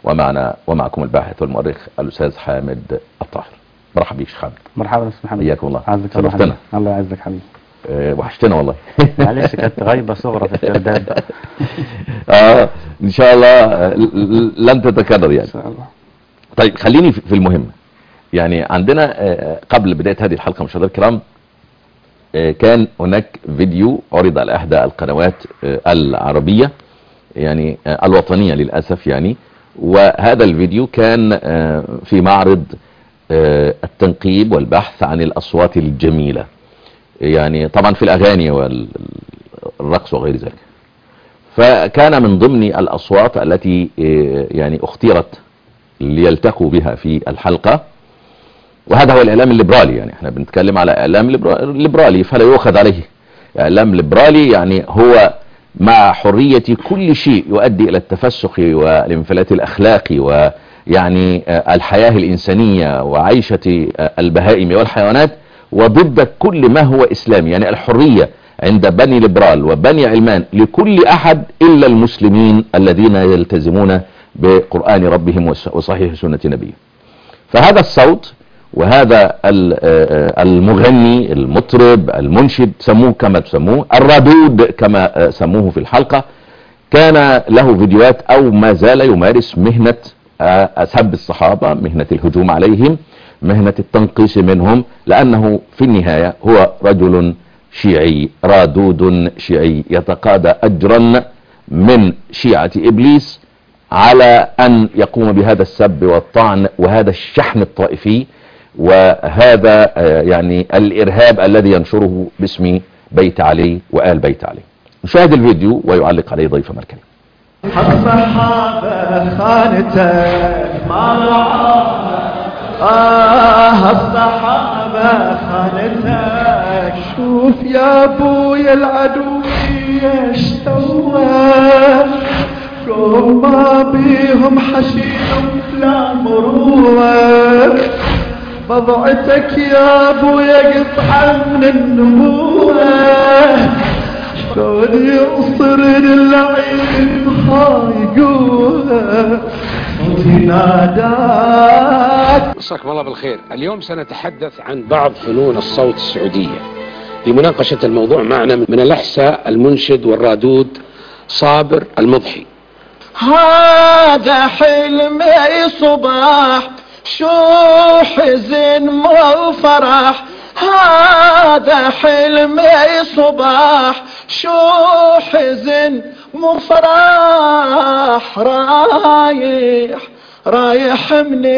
ومعنا ومعكم الباحث والمؤرخ الأستاذ حامد الطاهر مرحبا بك شيخ حامد مرحبا استاذ محمد حياكم الله عزك الله شرفتنا. حبيبي. الله يعزك حبيبي آه، وحشتنا والله معلش كانت غيبة صغرى في الترداد آه إن شاء الله آه، ل- ل- لن تتكرر يعني ان شاء الله طيب خليني في في المهم يعني عندنا آه، قبل بداية هذه الحلقة مشاهدينا الكرام آه، كان هناك فيديو عرض على إحدى القنوات آه، العربية يعني آه، الوطنية للأسف يعني وهذا الفيديو كان آه، في معرض آه، التنقيب والبحث عن الأصوات الجميلة يعني طبعا في الأغاني والرقص وغير ذلك فكان من ضمن الأصوات التي آه، يعني اختيرت ليلتقوا بها في الحلقة وهذا هو الإعلام الليبرالي يعني احنا بنتكلم على إعلام ليبرا- ليبرالي فلا يؤخذ عليه إعلام ليبرالي يعني هو مع حرية كل شيء يؤدي إلى التفسخ والانفلات الأخلاقي ويعني آه، الحياة الإنسانية وعيشة آه، البهائم والحيوانات وضد كل ما هو إسلامي يعني الحرية عند بني ليبرال وبني علمان لكل أحد إلا المسلمين الذين يلتزمون بقرآن ربهم وس- وصحيح سنة نبيه فهذا الصوت وهذا ال- آه، المغني المطرب المنشد سموه كما تسموه الردود كما آه، سموه في الحلقة كان له فيديوهات او ما زال يمارس مهنة آه، سب الصحابة مهنة الهجوم عليهم مهنة التنقيص منهم لانه في النهاية هو رجل شيعي رادود شيعي يتقاضى اجرا من شيعة ابليس على ان يقوم بهذا السب والطعن وهذا الشحن الطائفي وهذا آه، يعني الارهاب الذي ينشره باسم بيت علي وآل بيت علي نشاهد الفيديو ويعلق عليه ضيفنا الكريم الصحابة خانتك ما رعاها آه الصحابة خانتك شوف يا ابويا العدو ايش سوى قوم ما بيهم حشيم لا مروة بضعتك يا ابويا قطعة من النبوة شلون ينصرني اللعين هاي قوة صوتي ناداك مساكم الله بالخير اليوم سنتحدث عن بعض فنون الصوت السعودية لمناقشة الموضوع معنا من الأحساء المنشد والرادود صابر المضحي هذا حلمي صباح شو حزن مو فرح هذا حلمي صباح شو حزن مو فرح رايح رايح من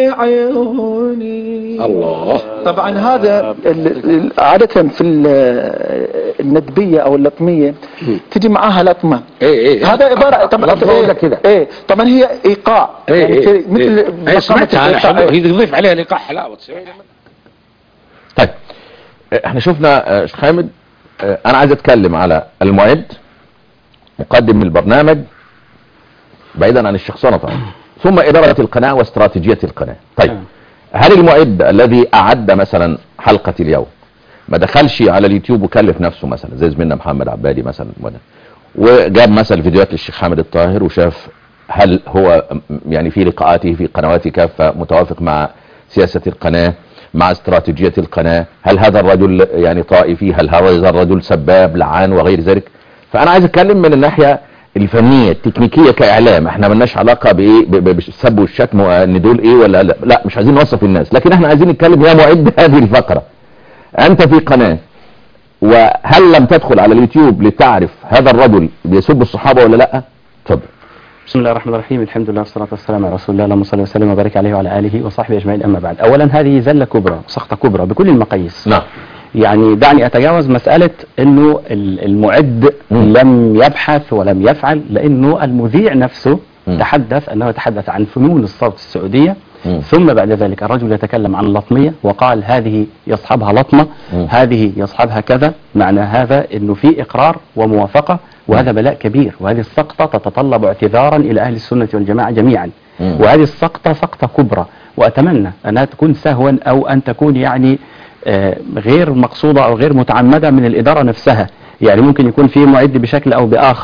عيوني الله طبعا هذا ال- ال- عادة في ال- الندبية او اللطمية تجي معاها لطمة ايه ايه هذا عبارة طبعا لطمة ولا كذا ايه طبعا هي ايقاع ايه يعني ايه كده مثل ايه مقامة سمعتها انا الإيقاع. حلو هي تضيف عليها لقاء حلاوة تسوي لها طيب آه، احنا شفنا آه، شيخ حامد آه، انا عايز اتكلم على المعد مقدم البرنامج بعيدا عن الشخصنة طبعا ثم إدارة القناة واستراتيجية القناة طيب هل المعد الذي أعد مثلا حلقة اليوم ما دخلش على اليوتيوب وكلف نفسه مثلا زي زميلنا محمد عبادي مثلا وده وجاب مثلا فيديوهات للشيخ حامد الطاهر وشاف هل هو م- يعني في لقاءاته في قنوات كافة متوافق مع سياسة القناة مع استراتيجية القناة هل هذا الرجل يعني طائفي هل هذا الرجل سباب لعان وغير ذلك فأنا عايز أتكلم من الناحية الفنية التكنيكية كإعلام احنا ملناش علاقة بإيه ب- ب- بالسب والشتم وان دول ايه ولا لا لا مش عايزين نوصف الناس لكن احنا عايزين نتكلم يا معد هذه الفقرة انت في قناة وهل لم تدخل على اليوتيوب لتعرف هذا الرجل بيسب الصحابة ولا لا اتفضل بسم الله الرحمن الرحيم الحمد لله والصلاة والسلام على رسول الله اللهم صل وسلم وبارك عليه وعلى آله وصحبه أجمعين أما بعد أولا هذه زلة كبرى سقطة كبرى بكل المقاييس نعم يعني دعني أتجاوز مسألة أنه ال- المعد مم. لم يبحث ولم يفعل لأنه المذيع نفسه مم. تحدث أنه يتحدث عن فنون الصوت السعودية مم. ثم بعد ذلك الرجل يتكلم عن اللطمية وقال هذه يصحبها لطمة مم. هذه يصحبها كذا معنى هذا أنه في إقرار وموافقة وهذا بلاء كبير وهذه السقطة تتطلب اعتذارا إلى أهل السنة والجماعة جميعا مم. وهذه السقطة سقطة كبرى وأتمنى أنها تكون سهوا أو أن تكون يعني آه، غير مقصودة أو غير متعمدة من الإدارة نفسها يعني ممكن يكون في معد بشكل أو بآخر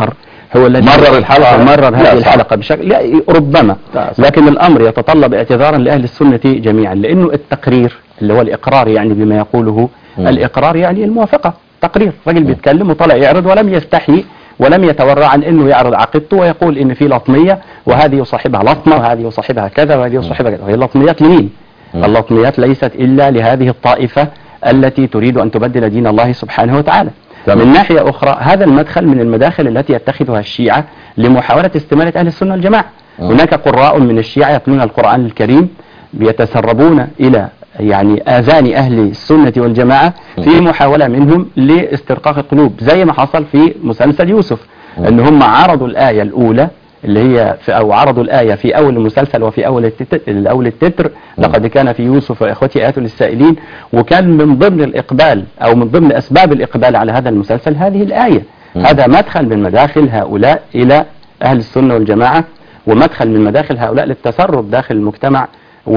هو الذي مرر الحلقة؟ مرر لا، هذه صح. الحلقة بشكل لا ربما لا، صح. لكن الأمر يتطلب اعتذارا لأهل السنة جميعا لأنه التقرير اللي هو الإقرار يعني بما يقوله مم. الإقرار يعني الموافقة تقرير راجل بيتكلم وطلع يعرض ولم يستحي ولم يتورع عن انه يعرض عقيدته ويقول ان في لطميه وهذه يصاحبها لطمه وهذه يصاحبها كذا وهذه يصاحبها كذا وهي اللطميات لمين؟ مم. اللطميات ليست الا لهذه الطائفه التي تريد ان تبدل دين الله سبحانه وتعالى. تمام. من ناحيه اخرى هذا المدخل من المداخل التي يتخذها الشيعه لمحاوله استماله اهل السنه والجماعه. مم. هناك قراء من الشيعه يتلون القران الكريم بيتسربون الى يعني اذان اهل السنه والجماعه في محاوله منهم لاسترقاق القلوب زي ما حصل في مسلسل يوسف ان هم عرضوا الايه الاولى اللي هي في او عرضوا الايه في اول المسلسل وفي اول التتر, اول التتر لقد كان في يوسف واخوته ايات للسائلين وكان من ضمن الاقبال او من ضمن اسباب الاقبال على هذا المسلسل هذه الايه مم. هذا مدخل من مداخل هؤلاء الى اهل السنه والجماعه ومدخل من مداخل هؤلاء للتسرب داخل المجتمع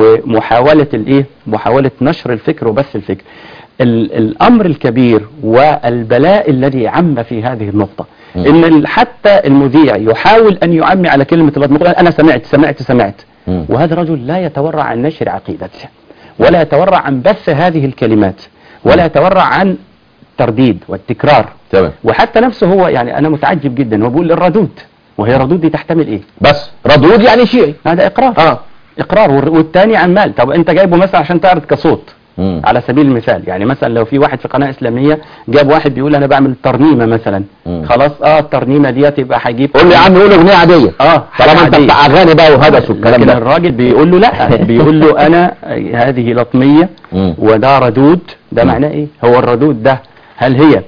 ومحاولة الايه محاولة نشر الفكر وبث الفكر ال- الامر الكبير والبلاء الذي عم في هذه النقطة مم. ان ال- حتى المذيع يحاول ان يعمي على كلمة اللطم يقول انا سمعت سمعت سمعت مم. وهذا رجل لا يتورع عن نشر عقيدته ولا يتورع عن بث هذه الكلمات ولا يتورع عن الترديد والتكرار تمام وحتى نفسه هو يعني انا متعجب جدا هو بيقول الردود وهي الردود دي تحتمل ايه بس ردود يعني شيعي هذا اقرار اه اقرار والر- والتاني عمال طب انت جايبه مثلا عشان تعرض كصوت مم. على سبيل المثال يعني مثلا لو في واحد في قناه اسلاميه جاب واحد بيقول انا بعمل ترنيمه مثلا مم. خلاص اه الترنيمه ديت يبقى هيجيب قول لي يا عم قول اغنيه عاديه اه طالما حاجة انت عادية. بتاع اغاني بقى وهدس والكلام لكن ده الراجل بيقول له لا بيقول له انا هذه لطميه مم. وده ردود ده مم. معناه ايه هو الردود ده هل هي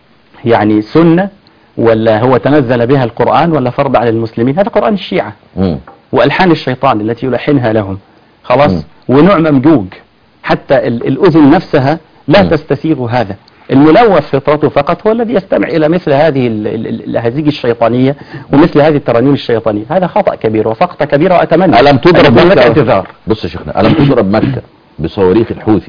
يعني سنه ولا هو تنزل بها القران ولا فرض على المسلمين هذا قران الشيعه مم. والحان الشيطان التي يلحنها لهم خلاص مم. ونوع ممجوج حتى ال- الاذن نفسها لا مم. تستسيغ هذا الملوث فطرته فقط هو الذي يستمع الى مثل هذه ال- ال- ال- الهزيج الشيطانيه ومثل هذه الترانيم الشيطانيه هذا خطا كبير وسقطه كبيرة واتمنى ألم أن تضرب يكون لك مكة اعتذار بص يا شيخنا ألم تضرب مكة بصواريخ الحوثي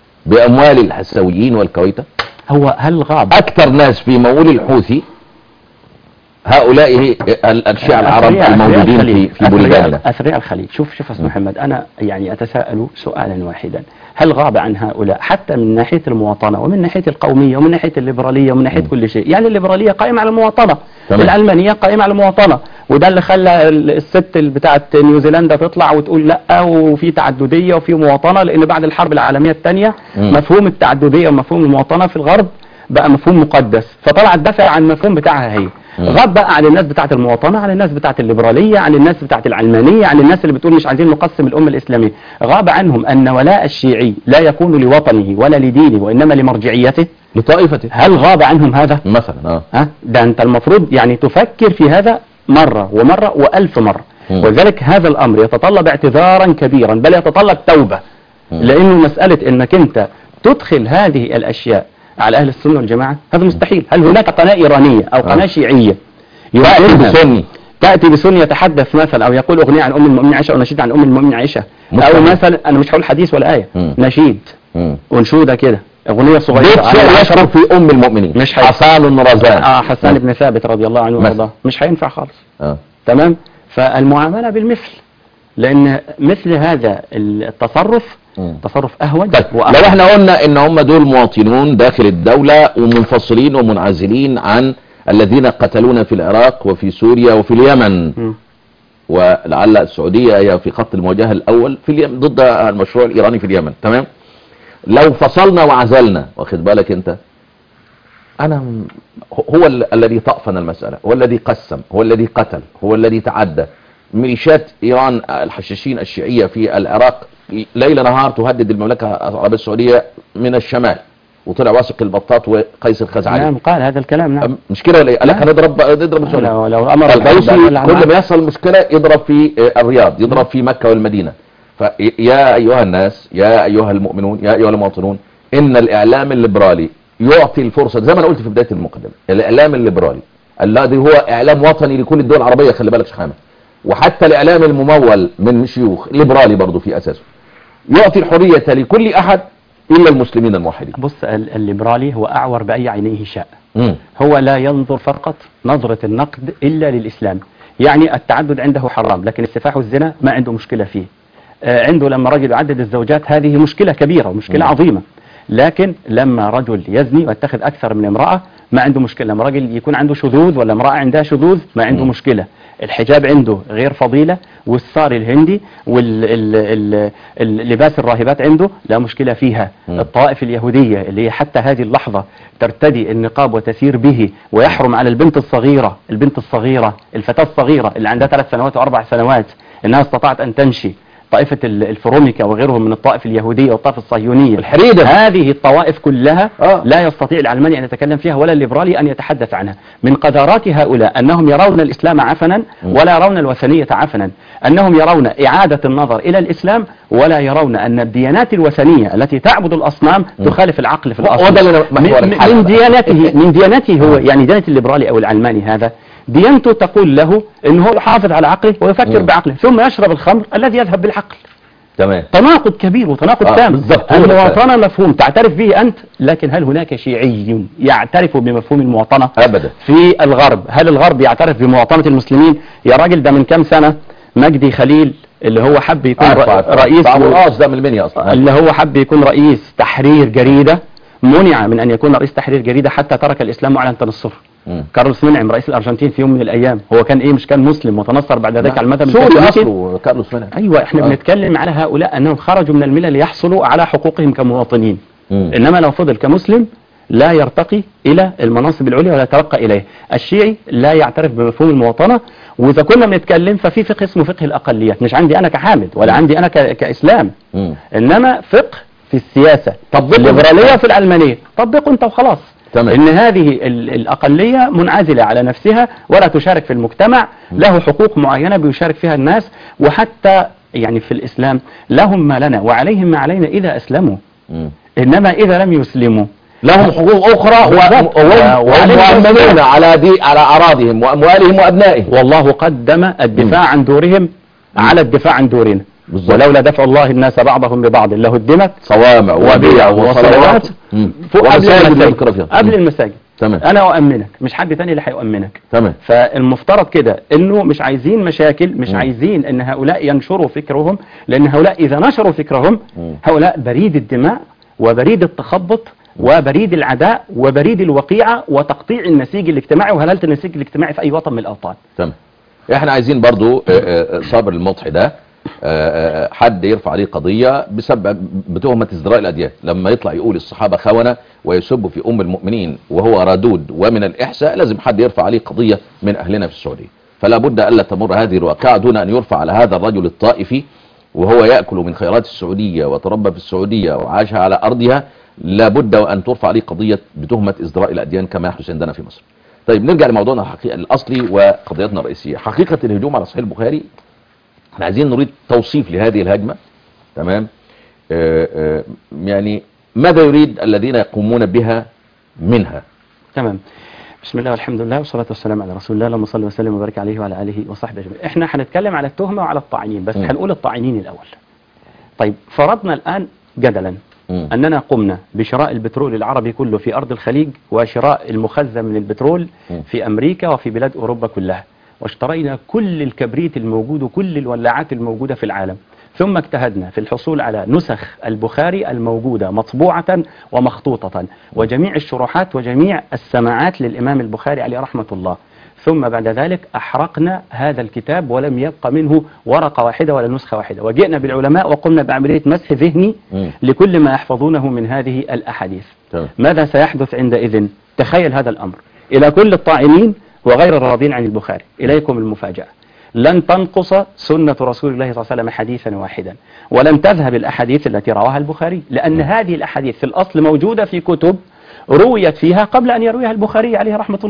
بأموال الحساويين والكويتة هو هل غاب أكثر ناس في مول الحوثي هؤلاء هي ال- الشيعة العرب أثرياء- الموجودين أثرياء في الخليج. في بلداننا أثرياء- أثرياء الخليج شوف شوف أستاذ محمد أنا يعني أتساءل سؤالا واحدا هل غاب عن هؤلاء حتى من ناحية المواطنة ومن ناحية القومية ومن ناحية الليبرالية ومن ناحية كل شيء يعني الليبرالية قائمة على المواطنة تمام. العلمانية قائمة على المواطنة وده اللي خلى ال- الست اللي بتاعت نيوزيلندا تطلع وتقول لا وفي تعددية وفي مواطنة لأن بعد الحرب العالمية الثانية مم. مفهوم التعددية ومفهوم المواطنة في الغرب بقى مفهوم مقدس فطلعت دافع عن المفهوم بتاعها هي مم. غاب بقى عن الناس بتاعت المواطنة عن الناس بتاعت الليبرالية عن الناس بتاعت العلمانية عن الناس اللي بتقول مش عايزين نقسم الأمة الإسلامية غاب عنهم أن ولاء الشيعي لا يكون لوطنه ولا لدينه وإنما لمرجعيته لطائفته هل غاب عنهم هذا مثلا اه ها ده أنت المفروض يعني تفكر في هذا مرة ومرة وألف مرة مم. ولذلك هذا الأمر يتطلب اعتذارا كبيرا بل يتطلب توبة مم. لأنه مسألة أنك أنت تدخل هذه الأشياء على أهل السنة والجماعة هذا مستحيل هل هناك قناة إيرانية أو قناة آه. شيعية تأتي يمكنها بسني تأتي بسن يتحدث مثلا أو يقول أغنية عن أم المؤمنين عائشة أو نشيد عن أم المؤمنين عائشة أو مستحيل. مثلا أنا مش هقول حديث ولا آية مم. نشيد مم. أنشودة كده أغنية صغيرة بيت عن شعر العشرة. يشرب في أم المؤمنين مش هي- حسان رزان آه حسان بن ثابت رضي الله عنه مثلا. وارضاه مش هينفع خالص آه. تمام فالمعاملة بالمثل لأن مثل هذا التصرف مم. تصرف أهون طيب وأهون. لو احنا قلنا ان هم دول مواطنون داخل الدولة ومنفصلين ومنعزلين عن الذين قتلونا في العراق وفي سوريا وفي اليمن مم. ولعل السعودية هي في خط المواجهة الأول في اليمن ضد المشروع الإيراني في اليمن تمام لو فصلنا وعزلنا واخد بالك أنت أنا م- هو ال- الذي طأفن المسألة هو الذي قسم هو الذي قتل هو الذي تعدى ميليشيات إيران الحشاشين الشيعية في العراق ليل نهار تهدد المملكة العربية السعودية من الشمال وطلع واثق البطاط وقيس الخزعلي نعم قال هذا الكلام نعم مش كده ولا ايه؟ قال لك لا. هنضرب نضرب السعودية لو, لو أمر الغوثي الحرب كل على- ما يحصل مشكلة يضرب في آه، الرياض يضرب في مكة والمدينة فيا أيها الناس يا أيها المؤمنون يا أيها المواطنون إن الإعلام الليبرالي يعطي الفرصة زي ما أنا قلت في بداية المقدمة الإعلام الليبرالي الذي هو إعلام وطني لكل الدول العربية خلي بالك شحامة وحتى الإعلام الممول من شيوخ ليبرالي برضو في أساسه يعطي الحرية لكل أحد إلا المسلمين الموحدين بص ال- الليبرالي هو أعور بأي عينيه شاء مم. هو لا ينظر فقط نظرة النقد إلا للإسلام يعني التعدد عنده حرام لكن السفاح والزنا ما عنده مشكلة فيه آه، عنده لما رجل يعدد الزوجات هذه مشكلة كبيرة ومشكلة مم. عظيمة لكن لما رجل يزني ويتخذ أكثر من امرأة ما عنده مشكلة لما رجل يكون عنده شذوذ ولا امرأة عندها شذوذ ما عنده مم. مشكلة الحجاب عنده غير فضيلة والصار الهندي واللباس الراهبات عنده لا مشكلة فيها مم. الطوائف اليهودية اللي هي حتى هذه اللحظة ترتدي النقاب وتسير به ويحرم على البنت الصغيرة البنت الصغيرة الفتاة الصغيرة اللي عندها ثلاث سنوات وأربع سنوات إنها استطاعت أن تمشي طائفة ال- الفروميكا وغيرهم من الطائف اليهودية والطائف الصهيونية الحريدة. هذه الطوائف كلها آه. لا يستطيع العلماني أن يتكلم فيها ولا الليبرالي أن يتحدث عنها من قدرات هؤلاء أنهم يرون الإسلام عفنا ولا يرون الوثنية عفنا أنهم يرون إعادة النظر إلى الإسلام ولا يرون أن الديانات الوثنية التي تعبد الأصنام تخالف العقل في الأصل وده اللي محور من, الحلقة. من ديانته من ديانته هو يعني ديانة الليبرالي أو العلماني هذا ديانته تقول له أنه هو يحافظ على عقله ويفكر مم. بعقله ثم يشرب الخمر الذي يذهب بالعقل تمام تناقض كبير وتناقض آه، تام بالضبط، هو ده المواطنة مفهوم تعترف به أنت لكن هل هناك شيعي يعترف بمفهوم المواطنة ابدا في الغرب هل الغرب يعترف بمواطنة المسلمين يا راجل ده من كام سنة مجدي خليل اللي هو حب يكون عارف ر- عارف. رئيس أبو القاص ده من المنيا اصلا اللي هو حب يكون رئيس تحرير جريدة منع من أن يكون رئيس تحرير جريدة حتى ترك الإسلام وأعلن تنصره مم. كارلوس منعم رئيس الأرجنتين في يوم من الأيام هو كان إيه مش كان مسلم وتنصر بعد ذلك على المذهب سوري الكاثوليكي اصله كارلوس منعم ايوه احنا آه. بنتكلم على هؤلاء انهم خرجوا من المله ليحصلوا على حقوقهم كمواطنين مم. انما لو فضل كمسلم لا يرتقي الى المناصب العليا ولا يترقى اليه الشيعي لا يعترف بمفهوم المواطنه واذا كنا بنتكلم ففي فقه اسمه فقه الاقليات مش عندي انا كحامد ولا عندي انا ك- كاسلام مم. انما فقه في السياسه طبقه الليبراليه في العلمانيه طبقه انت وخلاص تمام. ان هذه ال- الاقليه منعزله على نفسها ولا تشارك في المجتمع له حقوق معينه بيشارك فيها الناس وحتى يعني في الاسلام لهم ما لنا وعليهم ما علينا اذا اسلموا مم. انما اذا لم يسلموا لهم حقوق اخرى بالضبط. وهم وعليهم مؤمنون مسؤولية. على دي على اراضيهم واموالهم وابنائهم والله قدم الدفاع عن دورهم على الدفاع عن دورنا بالضبط. ولولا دفع الله الناس بعضهم ببعض لهدمت صوامع وبيع وصلوات وصلوات مم. فوق قبل ومساجد المساجد يذكر فيها. قبل مم. المساجد تمام انا اؤمنك مش حد تاني اللي هيؤمنك تمام فالمفترض كده انه مش عايزين مشاكل مش مم. عايزين ان هؤلاء ينشروا فكرهم لان هؤلاء اذا نشروا فكرهم مم. هؤلاء بريد الدماء وبريد التخبط وبريد العداء وبريد الوقيعة وتقطيع النسيج الاجتماعي وهلالة النسيج الاجتماعي في اي وطن من الاوطان تمام احنا عايزين برضو آه، آه، صابر المضحي ده آه، آه، حد يرفع عليه قضية بسبب بتهمة ازدراء الأديان لما يطلع يقول الصحابة خونة ويسب في أم المؤمنين وهو ردود ومن الإحساء لازم حد يرفع عليه قضية من أهلنا في السعودية فلا بد ألا تمر هذه الواقعة دون أن يرفع على هذا الرجل الطائفي وهو يأكل من خيرات السعودية وتربى في السعودية وعاشها على أرضها لا بد وأن ترفع عليه قضية بتهمة ازدراء الأديان كما يحدث عندنا في مصر طيب نرجع لموضوعنا الحقيقي الأصلي وقضيتنا الرئيسية حقيقة الهجوم على صحيح البخاري احنا عايزين نريد توصيف لهذه الهجمة تمام آه آه يعني ماذا يريد الذين يقومون بها منها تمام بسم الله والحمد لله والصلاة والسلام على رسول الله اللهم صل وسلم وبارك عليه وعلى آله وصحبه أجمعين احنا هنتكلم على التهمة وعلى الطاعنين بس م. هنقول الطاعنين الأول طيب فرضنا الآن جدلا مم. أننا قمنا بشراء البترول العربي كله في أرض الخليج وشراء المخزن من البترول م. في أمريكا وفي بلاد أوروبا كلها واشترينا كل الكبريت الموجود وكل الولاعات الموجودة في العالم ثم اجتهدنا في الحصول على نسخ البخاري الموجودة مطبوعة ومخطوطة وجميع الشروحات وجميع السماعات للإمام البخاري عليه رحمة الله ثم بعد ذلك أحرقنا هذا الكتاب ولم يبق منه ورقة واحدة ولا نسخة واحدة وجئنا بالعلماء وقمنا بعملية مسح ذهني مم. لكل ما يحفظونه من هذه الأحاديث تمام ماذا سيحدث عندئذ تخيل هذا الأمر إلى كل الطاعنين وغير الراضين عن البخاري إليكم المفاجأة لن تنقص سنة رسول الله صلى الله عليه وسلم حديثا واحدا ولن تذهب الأحاديث التي رواها البخاري لأن هذه الأحاديث في الأصل موجودة في كتب رويت فيها قبل أن يرويها البخاري عليه رحمة الله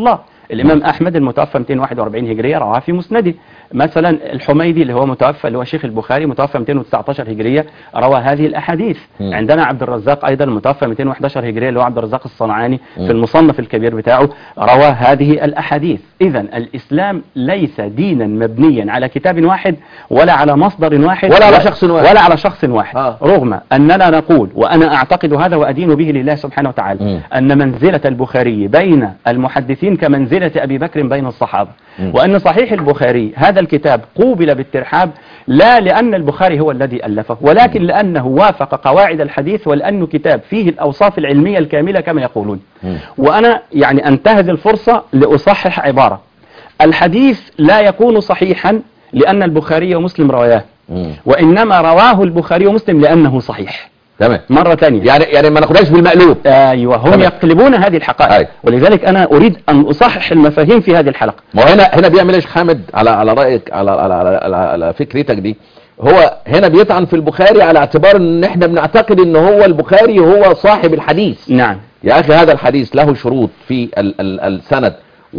الامام احمد المتوفى 241 هجريه رواه في مسنده مثلا الحميدي اللي هو متوفى اللي هو شيخ البخاري متوفى 219 هجريه روى هذه الاحاديث مم. عندنا عبد الرزاق ايضا المتوفى 211 هجريه اللي هو عبد الرزاق الصنعاني في المصنف الكبير بتاعه روى هذه الاحاديث اذا الاسلام ليس دينا مبنيا على كتاب واحد ولا على مصدر واحد ولا على و- شخص واحد. ولا على شخص واحد آه. رغم اننا نقول وانا اعتقد هذا وادين به لله سبحانه وتعالى مم. ان منزله البخاري بين المحدثين كمنزله ابي بكر بين الصحابه مم. وان صحيح البخاري هذا الكتاب قوبل بالترحاب لا لان البخاري هو الذي الفه ولكن لانه وافق قواعد الحديث ولانه كتاب فيه الاوصاف العلميه الكامله كما يقولون مم. وانا يعني انتهز الفرصه لاصحح عباره الحديث لا يكون صحيحا لان البخاري ومسلم رواياه مم. وإنما رواه البخاري ومسلم لأنه صحيح تمام مرة ثانية يعني يعني ما ناخدهاش بالمقلوب أيوة هم تمام. يقلبون هذه الحقائق أيوة. ولذلك أنا أريد أن أصحح المفاهيم في هذه الحلقة ما هو هنا هنا بيعمل ايش حامد على على رايك على على على, على, على فكرتك دي هو هنا بيطعن في البخاري على اعتبار ان احنا بنعتقد ان هو البخاري هو صاحب الحديث نعم يا اخي هذا الحديث له شروط في ال ال السند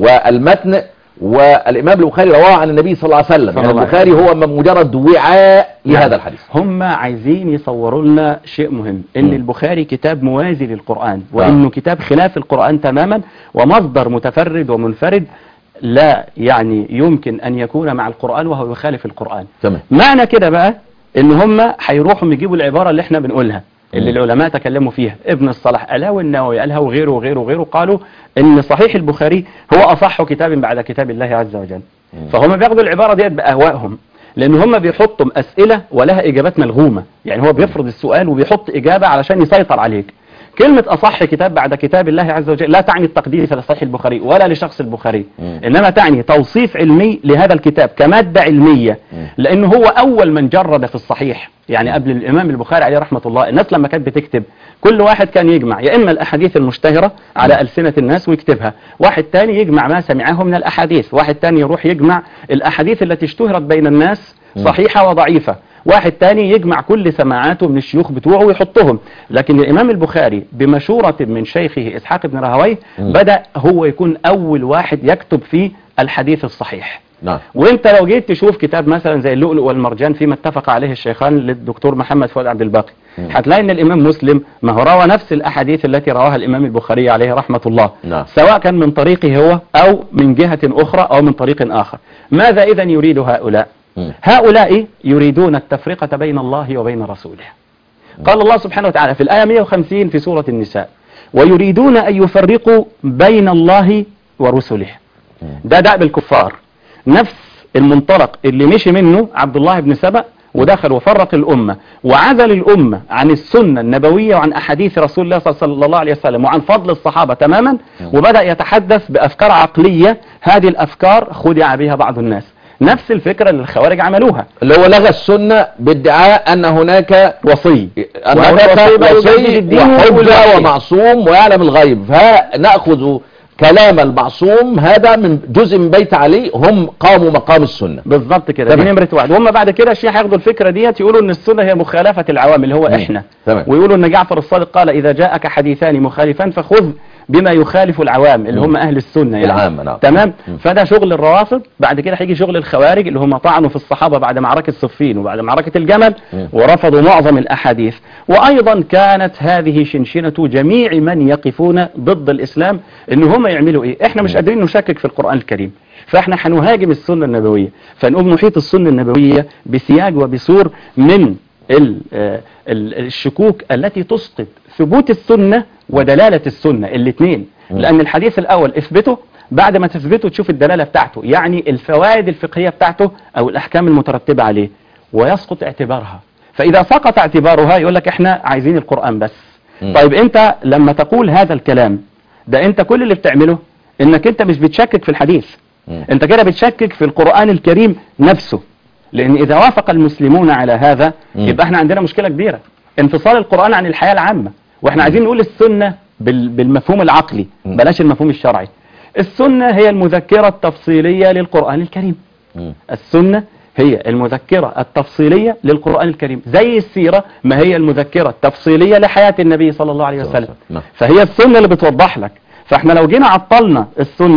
والمتن والامام البخاري رواه عن النبي صلى الله عليه وسلم صلى يعني الله عليه البخاري هو مجرد وعاء لهذا الحديث هم عايزين يصوروا لنا شيء مهم ان مم. البخاري كتاب موازي للقرآن وانه كتاب خلاف القرآن تماما ومصدر متفرد ومنفرد لا يعني يمكن ان يكون مع القرآن وهو يخالف القرآن تمام معنى كده بقى ان هم هيروحوا يجيبوا العبارة اللي احنا بنقولها اللي مم. العلماء تكلموا فيها ابن الصلاح قالها والنووي قالها وغيره وغيره وغيره قالوا ان صحيح البخاري هو اصح كتاب بعد كتاب الله عز وجل فهم بياخدوا العبارة ديت باهوائهم لان هم بيحطوا اسئلة ولها اجابات ملغومة يعني هو بيفرض السؤال وبيحط اجابة علشان يسيطر عليك كلمة أصح كتاب بعد كتاب الله عز وجل لا تعني التقديس لصحيح البخاري ولا لشخص البخاري مم. إنما تعني توصيف علمي لهذا الكتاب كمادة علمية مم. لأنه هو أول من جرد في الصحيح يعني قبل الإمام البخاري عليه رحمة الله الناس لما كانت بتكتب كل واحد كان يجمع يا إما الأحاديث المشتهرة على ألسنة الناس ويكتبها واحد تاني يجمع ما سمعه من الأحاديث واحد تاني يروح يجمع الأحاديث التي اشتهرت بين الناس صحيحة وضعيفة واحد تاني يجمع كل سماعاته من الشيوخ بتوعه ويحطهم لكن الإمام البخاري بمشورة من شيخه إسحاق بن راهويه مم. بدأ هو يكون أول واحد يكتب فيه الحديث الصحيح نعم وانت لو جيت تشوف كتاب مثلا زي اللؤلؤ والمرجان فيما اتفق عليه الشيخان للدكتور محمد فؤاد عبد الباقي مم. هتلاقي ان الامام مسلم ما هو روى نفس الاحاديث التي رواها الامام البخاري عليه رحمه الله نعم. سواء كان من طريقه هو او من جهه اخرى او من طريق اخر ماذا اذا يريد هؤلاء مم. هؤلاء يريدون التفرقه بين الله وبين رسوله قال الله سبحانه وتعالى في الآية 150 في سورة النساء ويريدون أن يفرقوا بين الله ورسله ده دأب الكفار نفس المنطلق اللي مشي منه عبد الله بن سبأ ودخل وفرق الأمة وعزل الأمة عن السنة النبوية وعن أحاديث رسول الله صلى الله عليه وسلم وعن فضل الصحابة تماما وبدأ يتحدث بأفكار عقلية هذه الأفكار خدع بها بعض الناس نفس الفكرة اللي الخوارج عملوها اللي هو لغى السنة بادعاء ان هناك وصي أن وهو هناك الوصي بقى يجدد وصي الدين وحجة والوحي. ومعصوم ويعلم الغيب فنأخذ كلام المعصوم هذا من جزء من بيت علي هم قاموا مقام السنة بالظبط كده دي تمام. نمرة واحد وهم بعد كده الشيعة هياخدوا الفكرة ديت يقولوا ان السنة هي مخالفة العوام اللي هو مم. احنا تمام. ويقولوا ان جعفر الصادق قال اذا جاءك حديثان مخالفان فخذ بما يخالف العوام اللي هم اهل السنة يعني العامة، نعم. تمام مم. فده شغل الروافض بعد كده هيجي شغل الخوارج اللي هم طعنوا في الصحابة بعد معركة صفين وبعد معركة الجمل مم. ورفضوا معظم الاحاديث وايضا كانت هذه شنشنة جميع من يقفون ضد الاسلام ان هم يعملوا ايه احنا مش قادرين نشكك في القرآن الكريم فاحنا هنهاجم السنة النبوية فنقوم نحيط السنة النبوية بسياج وبسور من ال- آه، ال- الشكوك التي تسقط ثبوت السنة ودلالة السنة الاثنين لأن الحديث الأول اثبته بعد ما تثبته تشوف الدلالة بتاعته يعني الفوائد الفقهية بتاعته أو الأحكام المترتبة عليه ويسقط اعتبارها فإذا سقط اعتبارها يقول لك احنا عايزين القرآن بس مم. طيب انت لما تقول هذا الكلام ده انت كل اللي بتعمله انك انت مش بتشكك في الحديث مم. انت كده بتشكك في القرآن الكريم نفسه لان اذا وافق المسلمون على هذا مم. يبقى احنا عندنا مشكلة كبيرة انفصال القرآن عن الحياة العامة واحنا عايزين نقول السنة بال- بالمفهوم العقلي مم. بلاش المفهوم الشرعي السنة هي المذكرة التفصيلية للقرآن الكريم مم. السنة هي المذكرة التفصيلية للقرآن الكريم زي السيرة ما هي المذكرة التفصيلية لحياة النبي صلى الله عليه صلى الله وسلم عليه وسلم. نعم. فهي السنة اللي بتوضح لك فاحنا لو جينا عطلنا السنة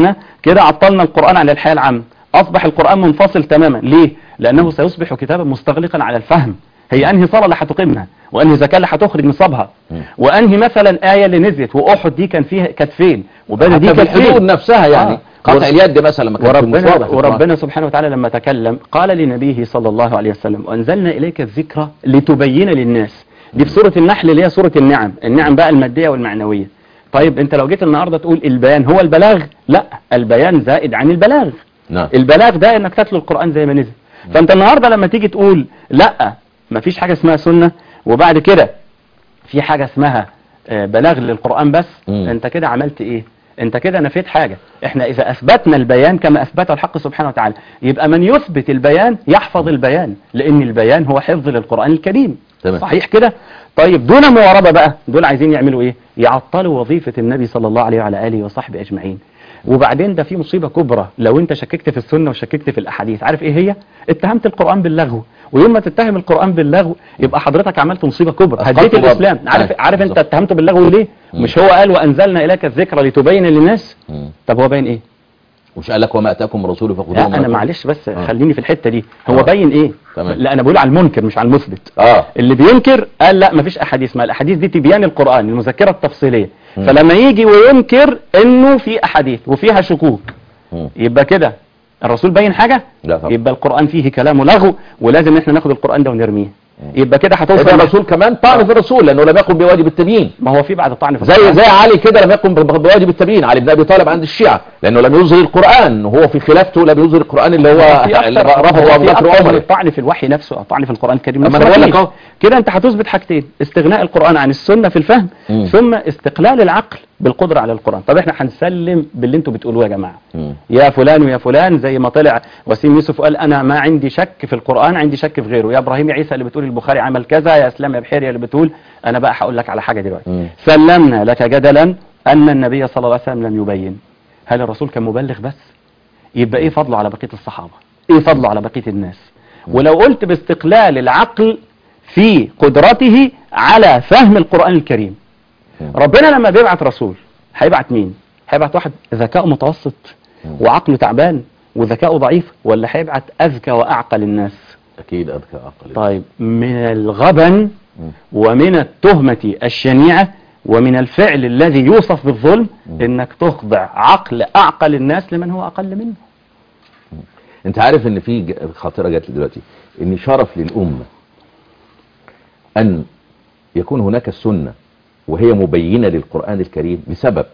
كده عطلنا القرآن عن الحياة العامة أصبح القرآن منفصل تماما ليه؟ لأنه سيصبح كتابا مستغلقا على الفهم هي أنهي صلاة اللي هتقيمها وأنهي زكاة اللي هتخرج نصابها وأنهي مثلا آية اللي نزلت وأحد دي كان فيها كانت فين وبدر دي حتى في كانت فين الحدود نفسها يعني آه. قطع ور- اليد مثلا ما كانش وربنا, مفروض في القرآن. وربنا سبحانه وتعالى لما تكلم قال لنبيه صلى الله عليه وسلم وأنزلنا إليك الذكرى لتبين للناس دي في سورة النحل اللي هي سورة النعم النعم بقى المادية والمعنوية طيب انت لو جيت النهاردة تقول البيان هو البلاغ لا البيان زائد عن البلاغ نعم البلاغ ده انك تتلو القرآن زي ما نزل فانت النهاردة لما تيجي تقول لا مفيش حاجة اسمها سنة وبعد كده في حاجة اسمها آه، بلاغ للقرآن بس مم. انت كده عملت ايه انت كده نفيت حاجة احنا اذا اثبتنا البيان كما اثبته الحق سبحانه وتعالى يبقى من يثبت البيان يحفظ البيان لان البيان هو حفظ للقرآن الكريم تمام. صحيح كده طيب دون مواربة بقى دول عايزين يعملوا ايه يعطلوا وظيفة النبي صلى الله عليه وعلى آله وصحبه أجمعين وبعدين ده في مصيبة كبرى لو انت شككت في السنة وشككت في الأحاديث عارف ايه هي اتهمت القرآن باللغو ويوم ما تتهم القرآن باللغو يبقى حضرتك عملت مصيبة كبرى أسقطت هديت الوضع. الإسلام عارف أيوة، عارف انت بالظبط. اتهمته باللغو ليه مش هو قال وأنزلنا إليك الذكرى لتبين للناس مم. طب هو باين ايه مش قال لك وما اتاكم الرسول فخذوه لا وما انا نهاكم- معلش بس آه. خليني في الحتة دي هو آه. باين ايه تمام. لا انا بقول على المنكر مش على المثبت اه اللي بينكر قال لا مفيش احاديث ما الاحاديث دي تبيان القرآن المذكرة التفصيلية مم. فلما يجي وينكر انه في احاديث وفيها شكوك مم. يبقى كده الرسول باين حاجة لا طبعا. يبقى القرآن فيه كلام لغو ولازم احنا ناخد القرآن ده ونرميه يبقى كده إذا هتوصل الرسول كمان طعن في الرسول لانه لم يقم بواجب التبيين ما هو في بعد طعن في زي القرآن. زي علي كده لم يقم ب- بواجب التبيين علي بن ابي طالب عند الشيعة لانه لم يظهر القرآن وهو في خلافته لم يظهر القرآن اللي هو في اللي أكتر رفضه ابو في بكر أكتر من وعمر الطعن في الوحي نفسه الطعن في القرآن الكريم أما نفسه أنا بقول لك وكيل. أهو. كده انت هتثبت حاجتين استغناء القرآن عن السنة في الفهم مم. ثم استقلال العقل بالقدرة على القرآن طب احنا هنسلم باللي انتوا بتقولوه يا جماعة مم. يا فلان ويا فلان زي ما طلع وسيم يوسف قال انا ما عندي شك في القرآن عندي شك في غيره يا ابراهيم يا عيسى اللي بتقول البخاري عمل كذا يا اسلام يا بحيري اللي بتقول انا بقى هقول لك على حاجة دلوقتي مم. سلمنا لك جدلا ان النبي صلى الله عليه وسلم لم يبين هل الرسول كان مبلغ بس يبقى ايه فضله على بقية الصحابة ايه فضله على بقية الناس ولو قلت باستقلال العقل في قدرته على فهم القرآن الكريم ربنا لما بيبعت رسول هيبعت مين هيبعت واحد ذكاء متوسط وعقله تعبان وذكاؤه ضعيف ولا هيبعت أذكى وأعقل الناس اكيد اذكى عقل طيب من الغبن ومن التهمة الشنيعة ومن الفعل الذي يوصف بالظلم انك تخضع عقل اعقل الناس لمن هو اقل منه انت عارف ان في ج- خاطره جات لي دلوقتي ان شرف للامه ان يكون هناك السنه وهي مبينه للقران الكريم لسبب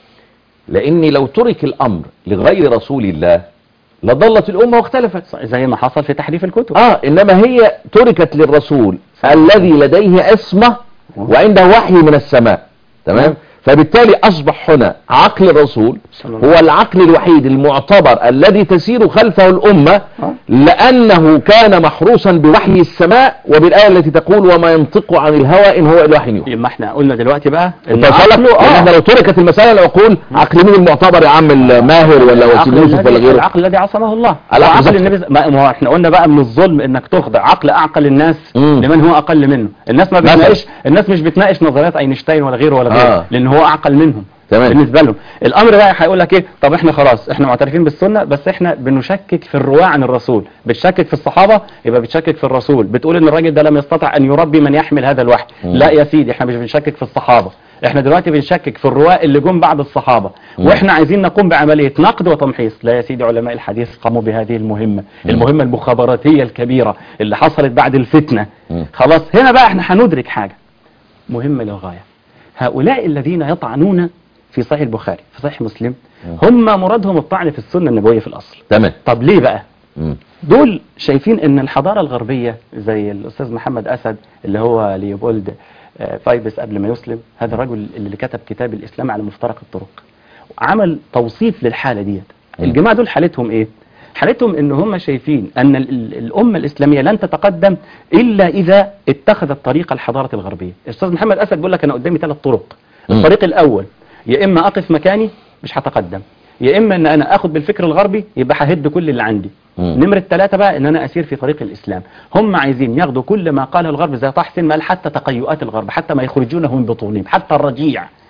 لان لو ترك الامر لغير رسول الله لضلت الامه واختلفت زي ما حصل في تحريف الكتب اه انما هي تركت للرسول الذي لديه عصمه وعنده وحي من السماء تمام فبالتالي اصبح هنا عقل الرسول صلى الله هو العقل الوحيد المعتبر الذي تسير خلفه الامه آه. لانه كان محروسا بوحي السماء وبالايه التي تقول وما ينطق عن الهوى ان هو الا وحي يوحى يبقى احنا قلنا دلوقتي بقى ان انت وصلك عقله لان احنا اه لو تركت المساله العقول عقل مين المعتبر يا عم الماهر ولا وسيم العقل يوسف ولا الذي- غيره العقل الذي عصمه الله العقل وعقل بالظبط. النبي ما ما هو احنا قلنا بقى من الظلم انك تخضع عقل اعقل الناس مم. لمن هو اقل منه الناس ما مثلا. بتناقش الناس مش بتناقش نظريات اينشتاين ولا غيره ولا غيره آه. لان هو اعقل منهم تمام. بالنسبه لهم الامر بقى هيقول لك ايه طب احنا خلاص احنا معترفين بالسنه بس احنا بنشكك في الرواه عن الرسول بتشكك في الصحابه يبقى بتشكك في الرسول بتقول ان الراجل ده لم يستطع ان يربي من يحمل هذا الوحي لا يا سيدي احنا مش بنشكك في الصحابه احنا دلوقتي بنشكك في الرواه اللي جم بعد الصحابه واحنا عايزين نقوم بعمليه نقد وتمحيص لا يا سيدي علماء الحديث قاموا بهذه المهمه المهمه المخابراتيه الكبيره اللي حصلت بعد الفتنه خلاص هنا بقى احنا هندرك حاجه مهمه للغايه هؤلاء الذين يطعنون في صحيح البخاري في صحيح مسلم هم مرادهم الطعن في السنة النبوية في الأصل تمام طب ليه بقى مم. دول شايفين ان الحضارة الغربية زي الأستاذ محمد أسد اللي هو ليوبولد آه، فايبس قبل ما يسلم هذا الرجل اللي كتب كتاب الإسلام على مفترق الطرق عمل توصيف للحالة ديت الجماعة دول حالتهم ايه حالتهم ان هم شايفين ان ال- ال- الامة الاسلامية لن تتقدم الا اذا اتخذت طريق الحضارة الغربية الاستاذ محمد اسد بيقول لك انا قدامي ثلاث طرق مم. الطريق الاول يا اما اقف مكاني مش هتقدم يا اما ان انا اخد بالفكر الغربي يبقى ههد كل اللي عندي مم. نمرة ثلاثة بقى ان انا اسير في طريق الاسلام هم عايزين ياخدوا كل ما قاله الغرب زي طه حسين مال حتى تقيؤات الغرب حتى ما يخرجونه من بطونهم حتى الرجيع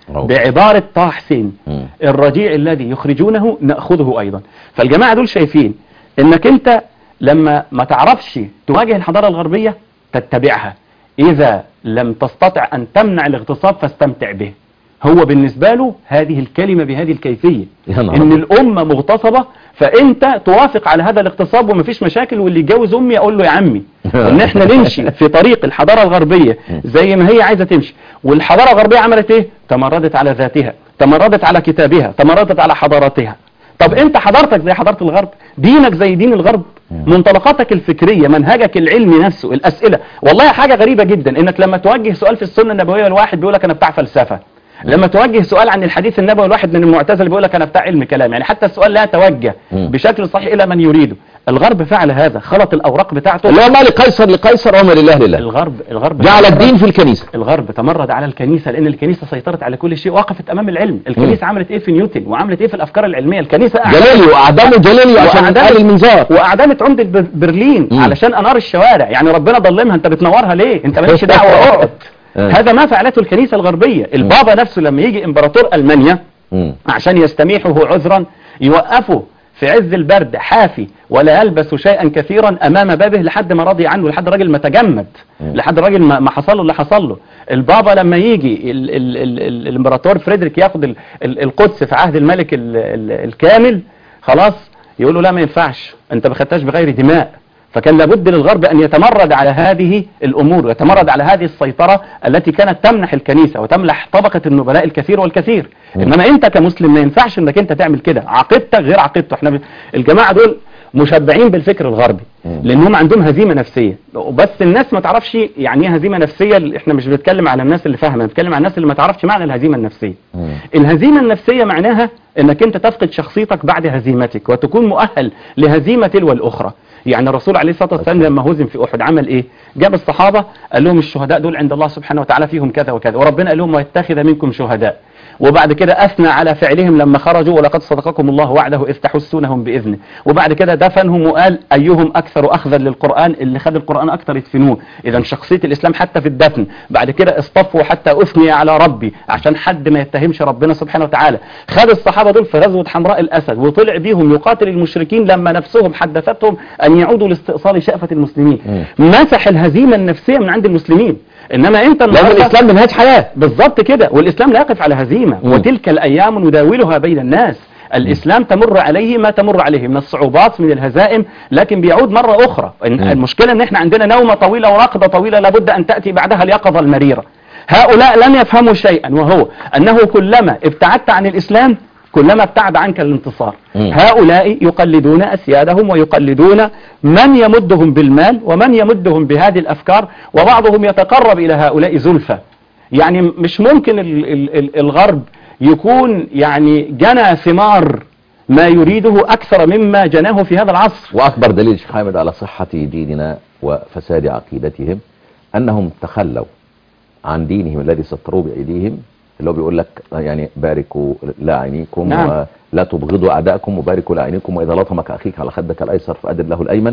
أوه. بعبارة طه حسين مم. الرجيع الذي يخرجونه نأخذه أيضا فالجماعة دول شايفين انك انت لما ما تعرفش تواجه الحضارة الغربية تتبعها إذا لم تستطع أن تمنع الاغتصاب فاستمتع به هو بالنسبة له هذه الكلمة بهذه الكيفية يا نهار ان أبيض. الأمة مغتصبة فأنت توافق على هذا الاغتصاب ومفيش مشاكل واللي يتجوز أمي أقول له يا عمي ان احنا نمشي في طريق الحضارة الغربية زي ما هي عايزة تمشي والحضارة الغربية عملت ايه تمردت على ذاتها تمردت على كتابها تمردت على حضارتها طب انت حضارتك زي حضارة الغرب دينك زي دين الغرب منطلقاتك الفكرية منهجك العلمي نفسه الأسئلة والله حاجة غريبة جدا انك لما توجه سؤال في السنة النبوية الواحد بيقول لك انا بتاع فلسفة لما توجه سؤال عن الحديث النبوي الواحد من المعتزله بيقول لك انا بتاع علم كلام يعني حتى السؤال لا يتوجه مم. بشكل صحيح الى من يريده الغرب فعل هذا خلط الاوراق بتاعته اللي هو ما لقيصر لقيصر وما لله لله الغرب الغرب جعل الدين في الكنيسة الغرب تمرد على الكنيسة لأن الكنيسة سيطرت على كل شيء وقفت أمام العلم الكنيسة عملت إيه في نيوتن وعملت إيه في الأفكار العلمية الكنيسة أعلنت- جلالي وأعدموا جلالي عشان وأعدمت- قال المنظار وأعدمت عمدة بر- برلين مم. علشان أنار الشوارع يعني ربنا ضلمها أنت بتنورها ليه أنت مالكش دعوة اقعد آه. هذا ما فعلته الكنيسة الغربية البابا نفسه لما يجي إمبراطور ألمانيا مم. عشان يستميحه عذرا يوقفه في عز البرد حافي ولا يلبس شيئا كثيرا امام بابه لحد ما رضي عنه لحد الراجل ما تجمد لحد الراجل ما ما حصل له اللي حصل له البابا لما يجي ال ال ال ال الامبراطور فريدريك ياخد ال ال القدس في عهد الملك ال ال الكامل خلاص يقول له لا ما ينفعش انت ما خدتهاش بغير دماء فكان لابد للغرب أن يتمرد على هذه الأمور ويتمرد على هذه السيطرة التي كانت تمنح الكنيسة وتمنح طبقة النبلاء الكثير والكثير إنما أنت كمسلم ما ينفعش أنك أنت تعمل كده عقيدتك غير عقيدته احنا ب- الجماعة دول مشبعين بالفكر الغربي لأنهم عندهم هزيمة نفسية بس الناس ما تعرفش يعني ايه هزيمة نفسية احنا مش بنتكلم على الناس اللي فاهمة بنتكلم على الناس اللي ما تعرفش معنى الهزيمة النفسية الهزيمة النفسية معناها انك انت تفقد شخصيتك بعد هزيمتك وتكون مؤهل لهزيمة تلو الأخرى يعني الرسول عليه الصلاة والسلام لما هزم في أحد عمل إيه جاب الصحابة قال لهم الشهداء دول عند الله سبحانه وتعالى فيهم كذا وكذا وربنا قال لهم ويتخذ منكم شهداء وبعد كده أثنى على فعلهم لما خرجوا ولقد صدقكم الله وعده إذ تحسونهم بإذنه وبعد كده دفنهم وقال أيهم أكثر أخذا للقرآن اللي خد القرآن أكثر يدفنوه إذا شخصية الإسلام حتى في الدفن بعد كده اصطفوا حتى أثني على ربي عشان حد ما يتهمش ربنا سبحانه وتعالى خد الصحابة دول في غزوة حمراء الأسد وطلع بيهم يقاتل المشركين لما نفسهم حدثتهم أن يعودوا لاستئصال شأفة المسلمين مسح الهزيمة النفسية من عند المسلمين إنما أنت لأن النهاردة- الإسلام منهج حياة بالظبط كده والإسلام لا يقف على هزيمة مم. وتلك الأيام نداولها بين الناس الإسلام تمر عليه ما تمر عليه من الصعوبات من الهزائم لكن بيعود مرة أخرى إن- مم. المشكلة أن احنا عندنا نومة طويلة ورقدة طويلة لابد أن تأتي بعدها اليقظة المريرة هؤلاء لم يفهموا شيئا وهو أنه كلما ابتعدت عن الإسلام كلما ابتعد عنك الانتصار مم. هؤلاء يقلدون أسيادهم ويقلدون من يمدهم بالمال ومن يمدهم بهذه الأفكار وبعضهم يتقرب إلى هؤلاء زلفى يعني مش ممكن ال ال ال الغرب يكون يعني جنى ثمار ما يريده أكثر مما جناه في هذا العصر وأكبر دليل شيخ حامد على صحة ديننا وفساد عقيدتهم أنهم تخلوا عن دينهم الذي سطروه بأيديهم اللي هو بيقول لك يعني باركوا لاعينيكم نعم. ولا تبغضوا أعداءكم وباركوا لاعينيكم وإذا لطمك أخيك على خدك الأيسر فأدر له الأيمن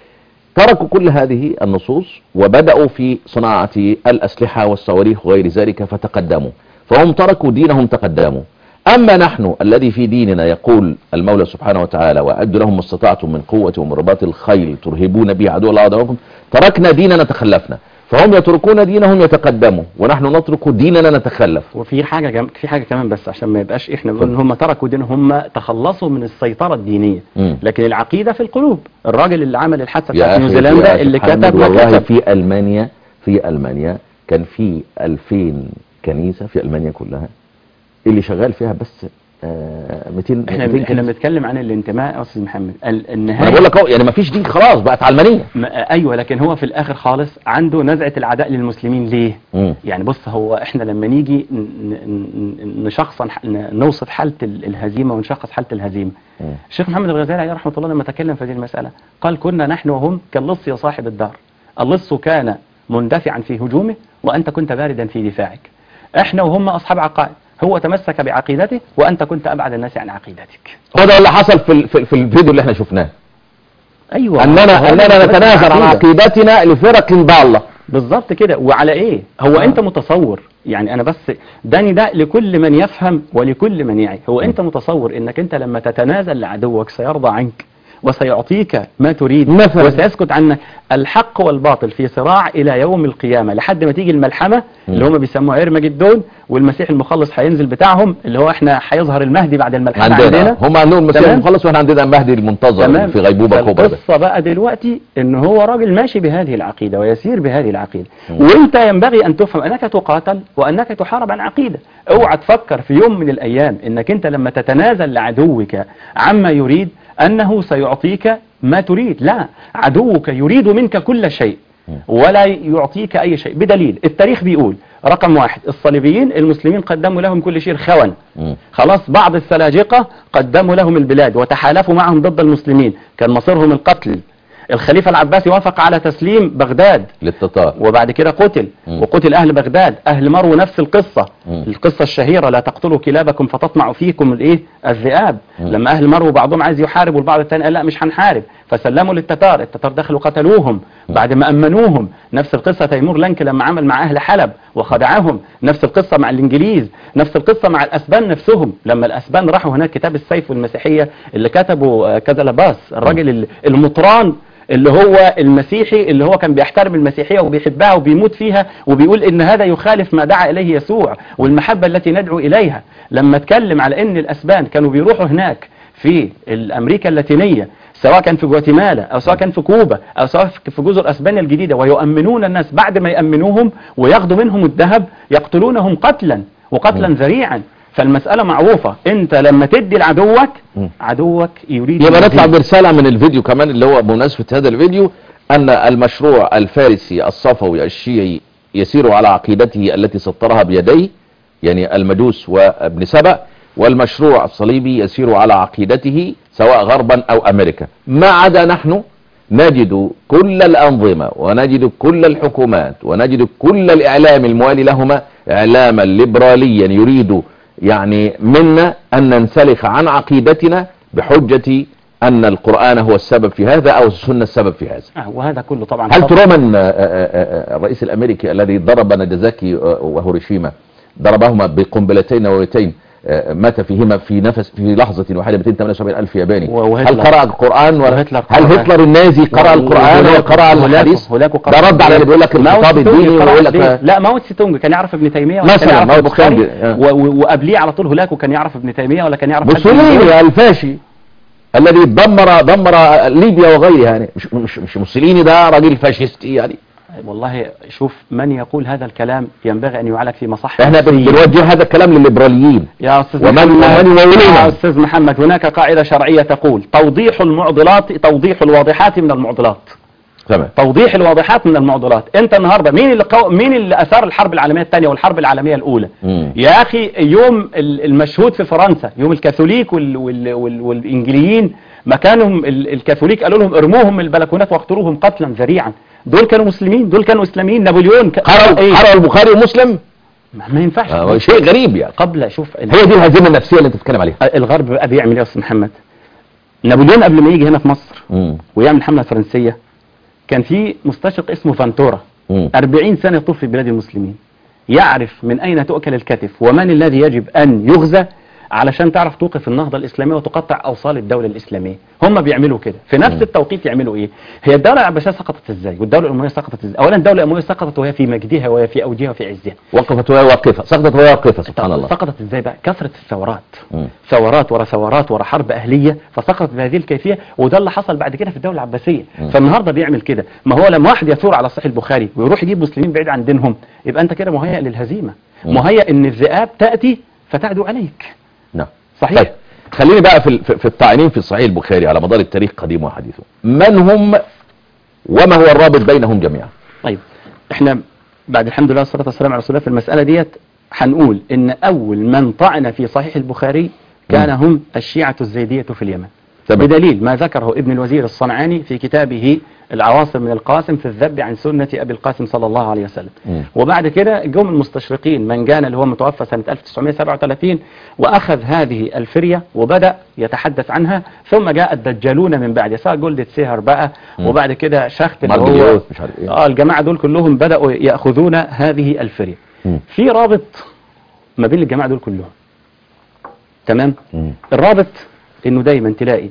تركوا كل هذه النصوص وبدأوا في صناعة الأسلحة والصواريخ وغير ذلك فتقدموا فهم تركوا دينهم تقدموا أما نحن الذي في ديننا يقول المولى سبحانه وتعالى وأعدوا لهم ما استطعتم من قوة ومن رباط الخيل ترهبون به عدو الله وعدوكم تركنا ديننا تخلفنا فهم يتركون دينهم يتقدموا ونحن نترك ديننا نتخلف وفي حاجة جم... في حاجة كمان بس عشان ما يبقاش احنا بنقول ان هم تركوا دينهم هم تخلصوا من السيطرة الدينية مم. لكن العقيدة في القلوب الراجل اللي عمل الحادثة يا بتاعت أخي نيوزيلندا يا اللي شيخ حامد، كتب ما والله كتب في ألمانيا في ألمانيا كان في 2000 كنيسة في ألمانيا كلها اللي شغال فيها بس آه 200 احنا 200 احنا كنيسة. بنتكلم عن الانتماء يا استاذ محمد ال- ما انا النهاية بقول لك اهو يعني ما فيش دين خلاص بقت علمانيه ما- ايوه لكن هو في الاخر خالص عنده نزعة العداء للمسلمين ليه مم. يعني بص هو احنا لما نيجي ن- ن- ن- نشخصن ن- نوصف حالة ال- الهزيمة ونشخص حالة الهزيمة مم. الشيخ محمد الغزالي عليه رحمة الله لما تكلم في هذه المسألة قال كنا نحن وهم كاللص يا صاحب الدار اللص كان مندفعا في هجومه وأنت كنت باردا في دفاعك احنا وهم أصحاب عقائد هو تمسك بعقيدته وأنت كنت أبعد الناس عن عقيدتك هو ده اللي حصل في ال- في, في الفيديو اللي احنا شفناه أيوة اننا هو اننا تمسك نتنازل عن بعقيدة. عقيدتنا لفرق ضاله بالظبط كده وعلى ايه هو انت متصور يعني انا بس ده نداء لكل من يفهم ولكل من يعي هو انت متصور انك انت لما تتنازل لعدوك سيرضى عنك وسيعطيك ما تريد مثلاً. وسيسكت عنك الحق والباطل في صراع الى يوم القيامه لحد ما تيجي الملحمه اللي هم بيسموها ارمجدون والمسيح المخلص هينزل بتاعهم اللي هو احنا هيظهر المهدي بعد الملحمه عندنا عندنا هم عندهم المسيح تمام. المخلص واحنا عندنا المهدي المنتظر في غيبوبة كبرى ده. القصة بقى دلوقتي ان هو راجل ماشي بهذه العقيدة ويسير بهذه العقيدة وانت ينبغي ان تفهم انك تقاتل وانك تحارب عن عقيدة اوعى تفكر في يوم من الايام انك انت لما تتنازل لعدوك عما يريد انه سيعطيك ما تريد لا عدوك يريد منك كل شيء ولا يعطيك اي شيء بدليل التاريخ بيقول رقم واحد الصليبيين المسلمين قدموا لهم كل شيء خون مم. خلاص بعض السلاجقة قدموا لهم البلاد وتحالفوا معهم ضد المسلمين كان مصيرهم القتل الخليفة العباسي وافق على تسليم بغداد للتتار وبعد كده قتل مم. وقتل أهل بغداد أهل مرو نفس القصة مم. القصة الشهيرة لا تقتلوا كلابكم فتطمع فيكم الايه الذئاب مم. لما أهل مرو بعضهم عايز يحارب والبعض الثاني قال لا مش هنحارب فسلموا للتتار التتار دخلوا قتلوهم بعد ما أمنوهم نفس القصة تيمور لنك لما عمل مع أهل حلب وخدعهم نفس القصة مع الإنجليز نفس القصة مع الأسبان نفسهم لما الأسبان راحوا هناك كتاب السيف والمسيحية اللي كتبه آه، كذا لباس الراجل ال- المطران اللي هو المسيحي اللي هو كان بيحترم المسيحية وبيحبها وبيموت فيها وبيقول ان هذا يخالف ما دعا اليه يسوع والمحبة التي ندعو اليها لما اتكلم على ان الاسبان كانوا بيروحوا هناك في الامريكا اللاتينية سواء كان في جواتيمالا او سواء كان في كوبا او سواء في جزر اسبانيا الجديدة ويؤمنون الناس بعد ما يأمنوهم وياخدوا منهم الذهب يقتلونهم قتلا وقتلا ذريعا فالمسألة معروفة انت لما تدي لعدوك مم. عدوك يريد يبقى نطلع يزيد. برسالة من الفيديو كمان اللي هو بمناسبة هذا الفيديو أن المشروع الفارسي الصفوي الشيعي يسير على عقيدته التي سطرها بيديه يعني المجوس وابن سبأ والمشروع الصليبي يسير على عقيدته سواء غربا أو أمريكا ما عدا نحن نجد كل الأنظمة ونجد كل الحكومات ونجد كل الإعلام الموالي لهما إعلاما ليبراليا يريد يعني منا أن ننسلخ عن عقيدتنا بحجة أن القرآن هو السبب في هذا أو السنة السبب في هذا آه وهذا كله طبعا هل خطأ. ترى من آه، آه، آه، الرئيس الأمريكي الذي ضرب ناجازاكي آه، وهيروشيما ضربهما بقنبلتين نوويتين آه، مات فيهما في نفس في لحظة واحدة 278 ألف ياباني وهتلر- هل قرأ القرآن ولا وهتلر هل قرأ. هتلر النازي قرأ القرآن هولاكو- وقرأ هولاكو- الحديث هولاكو قرأ ده رد على اللي بيقول لك ماو الخطاب تسي تونج الديني قرأ ويقول الدين. لك لا ماو تسي تونج كان يعرف ابن تيمية ولا مثلاً كان يعرف ماو تسي البخاري تونج، آه. و- و- وقبليه على طول هولاكو كان يعرف ابن تيمية ولا كان يعرف حد من دول؟ موسوليني الفاشي الذي دمر دمر ليبيا وغيرها يعني مش مش مش موسوليني ده راجل فاشيستي يعني والله شوف من يقول هذا الكلام ينبغي ان يعالج في مصحة احنا بن- نفسية. بنوجه هذا الكلام للليبراليين يا استاذ ومن- محمد ومن يولينا. يا استاذ محمد هناك قاعدة شرعية تقول توضيح المعضلات توضيح الواضحات من المعضلات تمام توضيح الواضحات من المعضلات انت النهارده مين اللي قو... مين اللي اثار الحرب العالميه الثانيه والحرب العالميه الاولى مم. يا اخي يوم ال- المشهود في فرنسا يوم الكاثوليك وال... وال... وال... والانجليين مكانهم ال... الكاثوليك قالوا لهم ارموهم من البلكونات واقتلوهم قتلا ذريعا دول كانوا مسلمين دول كانوا اسلاميين نابليون ك... قرأوا ايه قرأوا البخاري ومسلم ما ما ينفعش آه، شيء غريب يعني قبل شوف ال... هي دي الهزيمه النفسيه اللي انت بتتكلم عليها الغرب بقى بيعمل ايه يا استاذ محمد نابليون قبل ما يجي هنا في مصر مم. ويعمل الحمله الفرنسيه كان في مستشرق اسمه فانتورا مم. 40 سنة يطوف في بلاد المسلمين يعرف من أين تؤكل الكتف ومن الذي يجب أن يغزى علشان تعرف توقف النهضة الإسلامية وتقطع أوصال الدولة الإسلامية هم بيعملوا كده في نفس التوقيت يعملوا إيه هي الدولة العباسية سقطت إزاي والدولة الأموية سقطت إزاي أولا الدولة الأموية سقطت وهي في مجدها وهي في أوجها وفي عزها وقفت وهي واقفه سقطت وهي واقفه سبحان الله سقطت ازاي بقى كثرة الثورات مم. ثورات ورا ثورات ورا حرب اهليه فسقطت بهذه الكيفيه وده اللي حصل بعد كده في الدوله العباسيه مم. فالنهارده بيعمل كده ما هو لما واحد يثور على صحيح البخاري ويروح يجيب مسلمين بعيد عن دينهم يبقى انت كده مهيئ للهزيمه مم. مهيئ ان الذئاب تاتي فتعدو عليك نعم صحيح طيب خليني بقى في ال- في في الطاعنين في صحيح البخاري على مدار التاريخ قديم وحديثه من هم وما هو الرابط بينهم جميعا طيب احنا بعد الحمد لله والصلاه والسلام على رسول الله في المساله ديت هنقول ان اول من طعن في صحيح البخاري كان هم الشيعة الزيدية في اليمن تمام. بدليل ما ذكره ابن الوزير الصنعاني في كتابه العواصم من القاسم في الذب عن سنة أبي القاسم صلى الله عليه وسلم مم. وبعد كده جم المستشرقين منجان اللي هو متوفى سنة 1937 وأخذ هذه الفرية وبدأ يتحدث عنها ثم جاء الدجالون من بعد سواء جولدة سيهر بقى مم. وبعد كده شخت اللي هو مارجليوس مش عارف ايه اه الجماعة دول كلهم بدأوا يأخذون هذه الفرية مم. في رابط ما بين الجماعة دول كلهم تمام مم. الرابط انه دايما تلاقي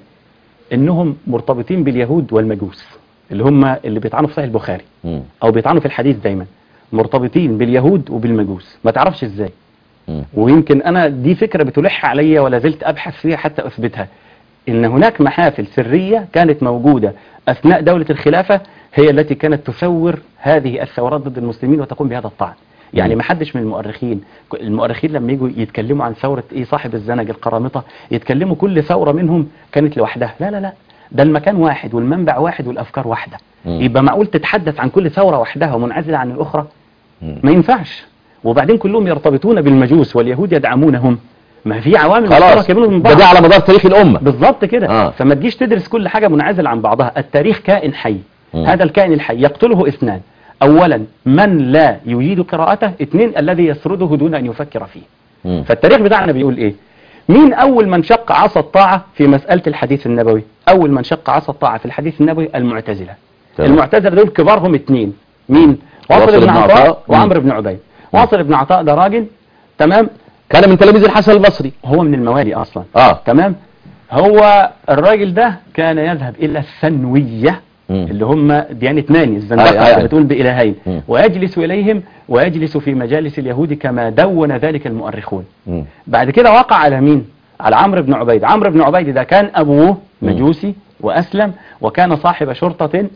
انهم مرتبطين باليهود والمجوس اللي هم اللي بيطعنوا في صحيح البخاري مم. او بيطعنوا في الحديث دايما مرتبطين باليهود وبالمجوس ما تعرفش ازاي مم. ويمكن انا دي فكرة بتلح عليا ولا زلت ابحث فيها حتى اثبتها ان هناك محافل سرية كانت موجودة اثناء دولة الخلافة هي التي كانت تثور هذه الثورات ضد المسلمين وتقوم بهذا الطعن يعني مم. ما حدش من المؤرخين المؤرخين لما يجوا يتكلموا عن ثورة ايه صاحب الزنج القرامطة يتكلموا كل ثورة منهم كانت لوحدها لا لا لا ده المكان واحد والمنبع واحد والافكار واحدة مم. يبقى معقول تتحدث عن كل ثورة وحدها ومنعزلة عن الاخرى مم. ما ينفعش وبعدين كلهم يرتبطون بالمجوس واليهود يدعمونهم ما في عوامل خلاص مشتركة بينهم من ده بعض ده على مدار تاريخ الامه بالظبط كده آه. فما تجيش تدرس كل حاجة منعزل عن بعضها التاريخ كائن حي مم. هذا الكائن الحي يقتله اثنان اولا من لا يجيد قراءته اثنين الذي يسرده دون ان يفكر فيه مم. فالتاريخ بتاعنا بيقول ايه مين اول من شق عصا الطاعة في مسألة الحديث النبوي اول من شق عصا الطاعة في الحديث النبوي المعتزلة تمام. المعتزلة دول كبارهم اثنين مين واصل واصل بن بن عطاء. عطاء مم. وعمرو بن عبيد واصل بن عطاء ده راجل تمام كان من تلاميذ الحسن البصري هو من الموالي اصلا اه تمام هو الراجل ده كان يذهب الى الثنوية مم. اللي هم ديانة ناني أي- الزندقة أي- اللي بتقول بإلهين مم. ويجلس إليهم ويجلس في مجالس اليهود كما دون ذلك المؤرخون مم. بعد كده وقع على مين على عمرو بن عبيد عمرو بن عبيد ده كان أبوه مجوسي وأسلم وكان صاحب شرطة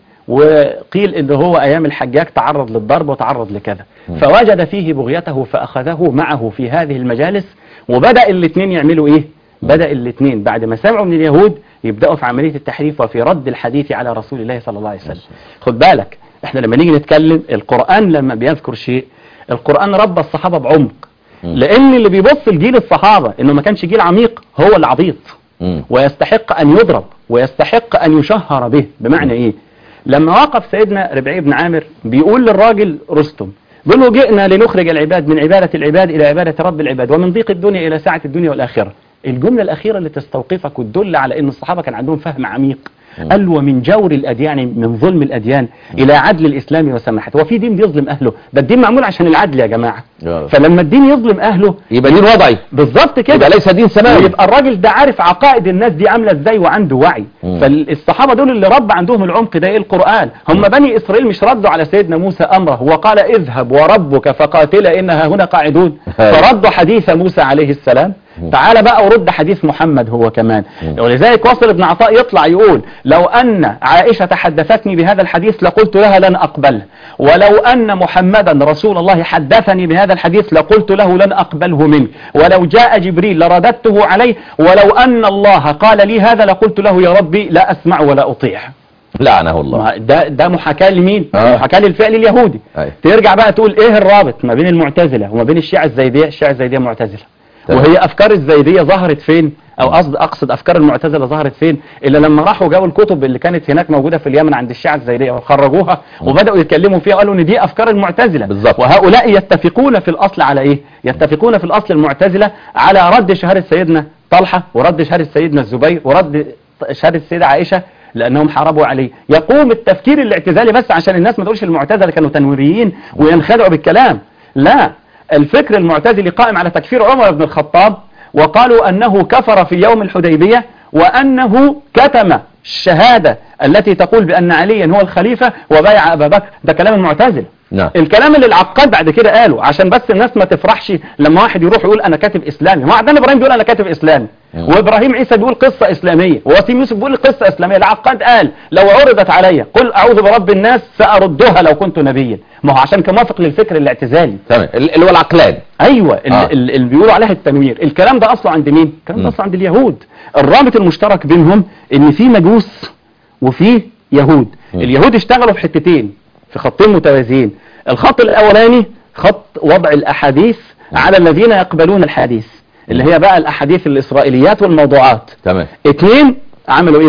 وقيل ان هو ايام الحجاج تعرض للضرب وتعرض لكذا فوجد فيه بغيته فاخذه معه في هذه المجالس وبدأ الاثنين يعملوا ايه بدأ الاثنين بعد ما سمعوا من اليهود يبدأوا في عملية التحريف وفي رد الحديث على رسول الله صلى الله عليه وسلم خد بالك احنا لما نيجي نتكلم القرآن لما بيذكر شيء القرآن ربى الصحابة بعمق لان اللي بيبص لجيل الصحابة انه ما كانش جيل عميق هو العبيط مم. ويستحق أن يضرب ويستحق أن يشهر به بمعنى إيه لما وقف سيدنا ربعي بن عامر بيقول للراجل رستم بيقول له جئنا لنخرج العباد من عبادة العباد إلى عبادة رب العباد ومن ضيق الدنيا إلى سعة الدنيا والآخرة الجملة الأخيرة اللي تستوقفك وتدل على أن الصحابة كان عندهم فهم عميق قال ومن جور الأديان من ظلم الأديان إلى عدل الإسلام وسماحته وفي دين بيظلم أهله ده الدين معمول عشان العدل يا جماعة يا رب. فلما الدين يظلم أهله يبقى دين وضعي بالظبط كده يبقى ليس دين سماوي يبقى الراجل ده عارف عقائد الناس دي عامله ازاي وعنده وعي مم. فالصحابه دول اللي رب عندهم العمق ده ايه القران هم بني اسرائيل مش ردوا على سيدنا موسى امره وقال اذهب وربك فقاتل انها هنا قاعدون أيوة. فردوا حديث موسى عليه السلام تعال بقى ورد حديث محمد هو كمان ولذلك وصل ابن عطاء يطلع يقول لو أن عائشة حدثتني بهذا الحديث لقلت لها لن أقبله ولو أن محمدا رسول الله حدثني بهذا الحديث لقلت له لن أقبله منه ولو جاء جبريل لرددته عليه ولو أن الله قال لي هذا لقلت له يا ربي لا أسمع ولا أطيع لعنه الله ما ده ده محاكاة لمين؟ آه. محاكاة للفعل اليهودي أيوة. ترجع بقى تقول ايه الرابط ما بين المعتزلة وما بين الشيعة الزيدية الشيعة الزيدية معتزلة تمام. وهي افكار الزيدية ظهرت فين او قصد اقصد افكار المعتزلة ظهرت فين الا لما راحوا جابوا الكتب اللي كانت هناك موجودة في اليمن عند الشيعة الزيدية وخرجوها وبدأوا يتكلموا فيها وقالوا ان دي افكار المعتزلة بالظبط. وهؤلاء يتفقون في الاصل على ايه يتفقون في الاصل المعتزلة على رد شهادة سيدنا طلحة ورد شهادة سيدنا الزبير ورد شهادة السيدة عائشة لانهم حاربوا عليه يقوم التفكير الاعتزالي بس عشان الناس ما تقولش المعتزله كانوا تنويريين وينخدعوا بالكلام لا الفكر المعتزلي قائم على تكفير عمر بن الخطاب وقالوا انه كفر في يوم الحديبيه وانه كتم الشهاده التي تقول بان عليا هو الخليفه وبايع ابا بكر ده كلام المعتزله نعم الكلام اللي العقاد بعد كده قاله عشان بس الناس ما تفرحش لما واحد يروح يقول انا كاتب اسلامي ما عندنا ابراهيم بيقول انا كاتب اسلامي مم. وابراهيم عيسى بيقول قصة اسلامية ووسيم يوسف بيقول قصة اسلامية العقاد قال لو عرضت علي قل اعوذ برب الناس ساردها لو كنت نبيا ما هو عشان كان موافق للفكر الاعتزالي تمام ال- اللي هو العقلان ايوه ال- آه. ال- اللي بيقولوا عليها التنوير الكلام ده اصله عند مين الكلام ده مم. اصله عند اليهود الرابط المشترك بينهم ان في مجوس وفي يهود مم. اليهود اشتغلوا في حتتين في خطين متوازيين الخط الاولاني خط وضع الاحاديث على الذين يقبلون الحديث اللي هي بقى الاحاديث الاسرائيليات والموضوعات تمام اتنين عملوا ايه بقى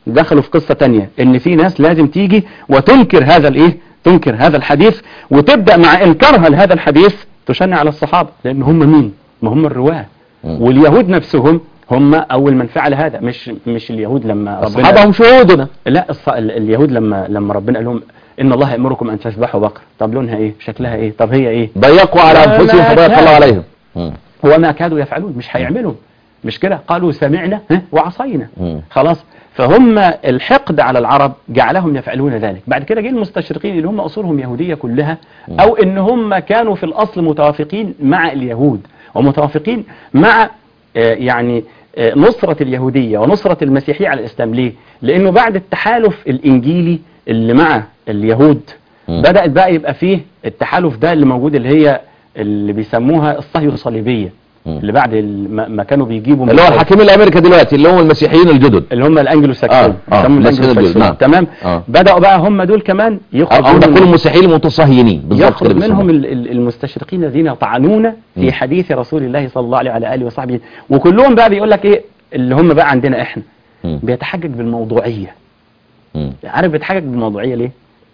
دخلوا في قصة تانية ان في ناس لازم تيجي وتنكر هذا الايه تنكر هذا الحديث وتبدأ مع انكارها لهذا الحديث تشنع على الصحابة لان هم مين ما هم الرواه مم. واليهود نفسهم هم اول من فعل هذا مش مش اليهود لما الصحابة هم شهودنا لا الص... ال- اليهود لما لما ربنا قال لهم ان الله يامركم ان تذبحوا بقر طب لونها ايه شكلها ايه طب هي ايه ضيقوا على لا، انفسهم لا، فضيق لا. الله عليهم مم. هو ما كادوا يفعلون مش هيعملوا مش كده قالوا سمعنا ها، وعصينا مم. خلاص فهم الحقد على العرب جعلهم يفعلون ذلك بعد كده جه المستشرقين اللي هم اصولهم يهوديه كلها او ان هم كانوا في الاصل متوافقين مع اليهود ومتوافقين مع آه، يعني آه، نصرة اليهودية ونصرة المسيحية على الإسلام ليه؟ لأنه بعد التحالف الإنجيلي اللي مع اليهود مم. بدأت بقى يبقى فيه التحالف ده اللي موجود اللي هي اللي بيسموها الصهيو الصليبية مم. اللي بعد ال- ما ما كانوا بيجيبوا من اللي هو الأرض. الحاكمين الامريكا دلوقتي اللي هم المسيحيين الجدد اللي هم الانجلو ساكسون آه، آه، بيسموا المسيحيين الانجلو الجدد، ساكسون نعم. تمام آه. بداوا بقى هم دول كمان او يخرجوا أو نقول من- المسيحيين المتصهينين بالظبط يخرج كده منهم بيسموهم. ال- ال- المستشرقين الذين يطعنون مم. في حديث رسول الله صلى الله عليه وعلى اله وصحبه وكلهم بقى بيقول لك ايه اللي هم بقى عندنا احنا مم. بيتحجج بالموضوعيه مم. عارف بيتحجج بالموضوعيه ليه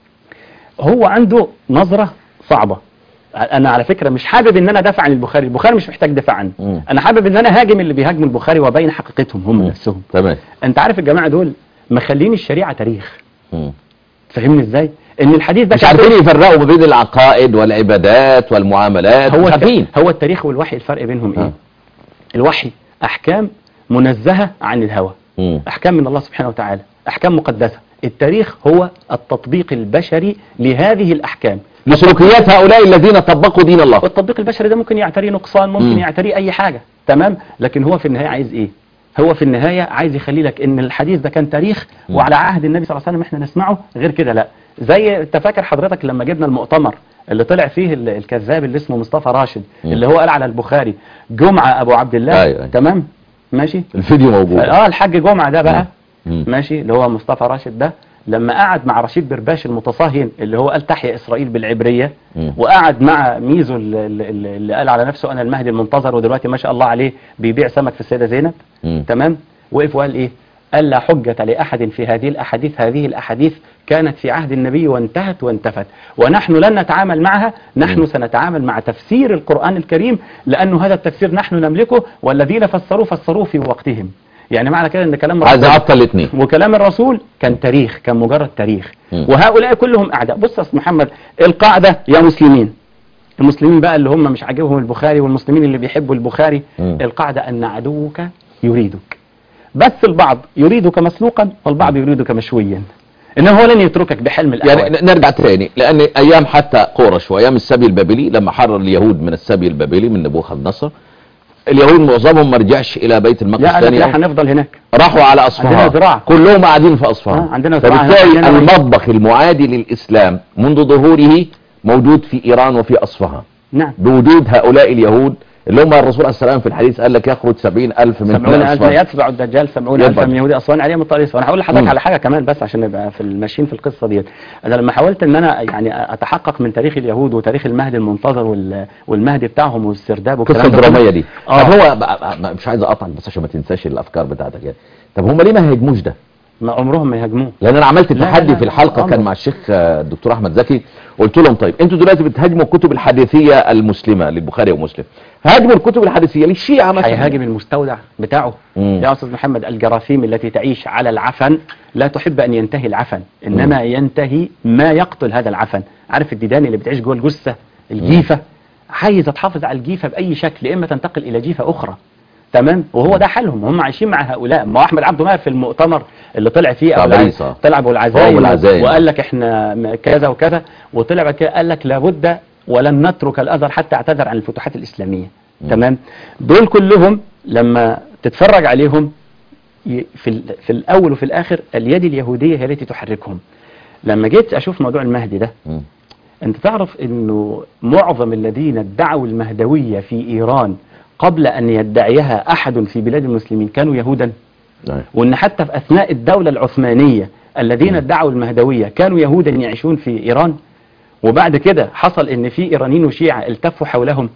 هو عنده نظره صعبه انا على فكره مش حابب ان انا ادافع عن البخاري البخاري مش محتاج دفاع عنه مم. انا حابب ان انا هاجم اللي بيهاجموا البخاري وابين حقيقتهم هم مم. نفسهم تمام انت عارف الجماعه دول مخلين الشريعه تاريخ مم. فهمني ازاي ان الحديث ده مش كان عارفين تاريخ. يفرقوا ما بين العقائد والعبادات والمعاملات هو مش الت- عارفين هو التاريخ والوحي الفرق بينهم ايه آه. الوحي احكام منزهه عن الهوى مم. احكام من الله سبحانه وتعالى احكام مقدسه التاريخ هو التطبيق البشري لهذه الاحكام لسلوكيات هؤلاء الذين طبقوا دين الله والتطبيق البشري ده ممكن يعتريه نقصان ممكن مم. يعتريه اي حاجه تمام لكن هو في النهايه عايز ايه هو في النهايه عايز يخلي لك ان الحديث ده كان تاريخ مم. وعلى عهد النبي صلى الله عليه وسلم احنا نسمعه غير كده لا زي انت فاكر حضرتك لما جبنا المؤتمر اللي طلع فيه ال- الكذاب اللي اسمه مصطفى راشد مم. اللي هو قال على البخاري جمعه ابو عبد الله أيوة، أيوة. تمام ماشي الفيديو موجود اه الحاج جمعه ده بقى مم. ماشي اللي هو مصطفى راشد ده لما قعد مع رشيد برباش المتصهين اللي هو قال تحيا اسرائيل بالعبريه مم. وقعد مع ميزو اللي, اللي اللي قال على نفسه انا المهدي المنتظر ودلوقتي ما شاء الله عليه بيبيع سمك في السيده زينب مم. تمام وقف وقال ايه قال لا حجة لأحد في هذه الأحاديث هذه الأحاديث كانت في عهد النبي وانتهت وانتفت ونحن لن نتعامل معها نحن مم. سنتعامل مع تفسير القرآن الكريم لأنه هذا التفسير نحن نملكه والذين فسروه فسروه في وقتهم يعني معنى كده ان كلام عايز ربنا اعطل الاثنين وكلام الرسول كان تاريخ كان مجرد تاريخ مم. وهؤلاء كلهم أعداء بص يا أستاذ محمد القاعدة يا مسلمين المسلمين بقى اللي هم مش عاجبهم البخاري والمسلمين اللي بيحبوا البخاري مم. القاعدة أن عدوك يريدك بس البعض يريدك مسلوقا والبعض يريدك مشويا إنه هو لن يتركك بحلم الأحوال يعني ن- نرجع تاني لان ايام حتى قرش وايام السبي البابلي لما حرر اليهود من السبي البابلي من نبوخذ نصر اليهود معظمهم ما رجعش الى بيت المقدس لا قال لك ثاني لا يوم. هنفضل هناك راحوا على عندنا اصفهان زراعة. كلهم قاعدين في اصفهان آه، عندنا زراعة. فبالتالي عندنا ري. المطبخ المعادي للاسلام منذ ظهوره موجود في ايران وفي اصفهان نعم بوجود هؤلاء اليهود اللي هم الرسول عليه السلام في الحديث قال لك يخرج سبعين ألف من سبعون ألف أصفهان. يتبع الدجال سبعون يتبع. ألفا من يهودي أصوان عليهم الطريق وأنا هقول لحضرتك مم. على حاجة كمان بس عشان نبقى في الماشيين في القصة ديت أنا لما حاولت إن أنا يعني أتحقق من تاريخ اليهود وتاريخ المهدي المنتظر وال- والمهدي بتاعهم والسرداب القصه والكلام ده كله. الدراميه دي آه. طب هو بقى- بقى- مش عايز اقطعك بس عشان ما تنساش الافكار بتاعتك يعني طب هم ليه ما هيهاجموش ده ما عمرهم ما يهاجموه لان انا عملت لا، لا، تحدي لا، في الحلقه أمر. كان مع الشيخ آه، الدكتور احمد زكي قلت لهم طيب انتوا دلوقتي بتهاجموا الكتب الحديثيه المسلمه للبخاري ومسلم هاجموا الكتب الحديثيه للشيعه مثلا هيهاجم المستودع بتاعه مم. يا أستاذ محمد الجراثيم التي تعيش على العفن لا تحب أن ينتهي العفن إنما ينتهي ما يقتل هذا العفن عارف الديدان اللي بتعيش جوه الجثة الجيفة عايزة تحافظ على الجيفة بأي شكل إما تنتقل إلى جيفة أخرى تمام وهو ده حالهم هم عايشين مع هؤلاء ما هو احمد عبده ماهر في المؤتمر اللي طلع فيه بتاع أبو الع- باريس، آه. طلع ابو أبو العزايم العزايم. وقال لك احنا م- كذا وكذا وطلع بعد كده قال لك لابد ولن نترك الازهر حتى اعتذر عن الفتوحات الاسلاميه تمام دول كلهم لما تتفرج عليهم ي- في ال- في الاول وفي الاخر اليد اليهوديه هي التي تحركهم لما جيت اشوف موضوع المهدي ده مم. انت تعرف انه معظم الذين ادعوا المهدويه في ايران قبل ان يدعيها احد في بلاد المسلمين كانوا يهودا أيوة. وان حتى في اثناء الدوله العثمانيه الذين ادعوا المهدويه كانوا يهودا يعيشون في ايران وبعد كده حصل ان في ايرانيين وشيعه التفوا حولهم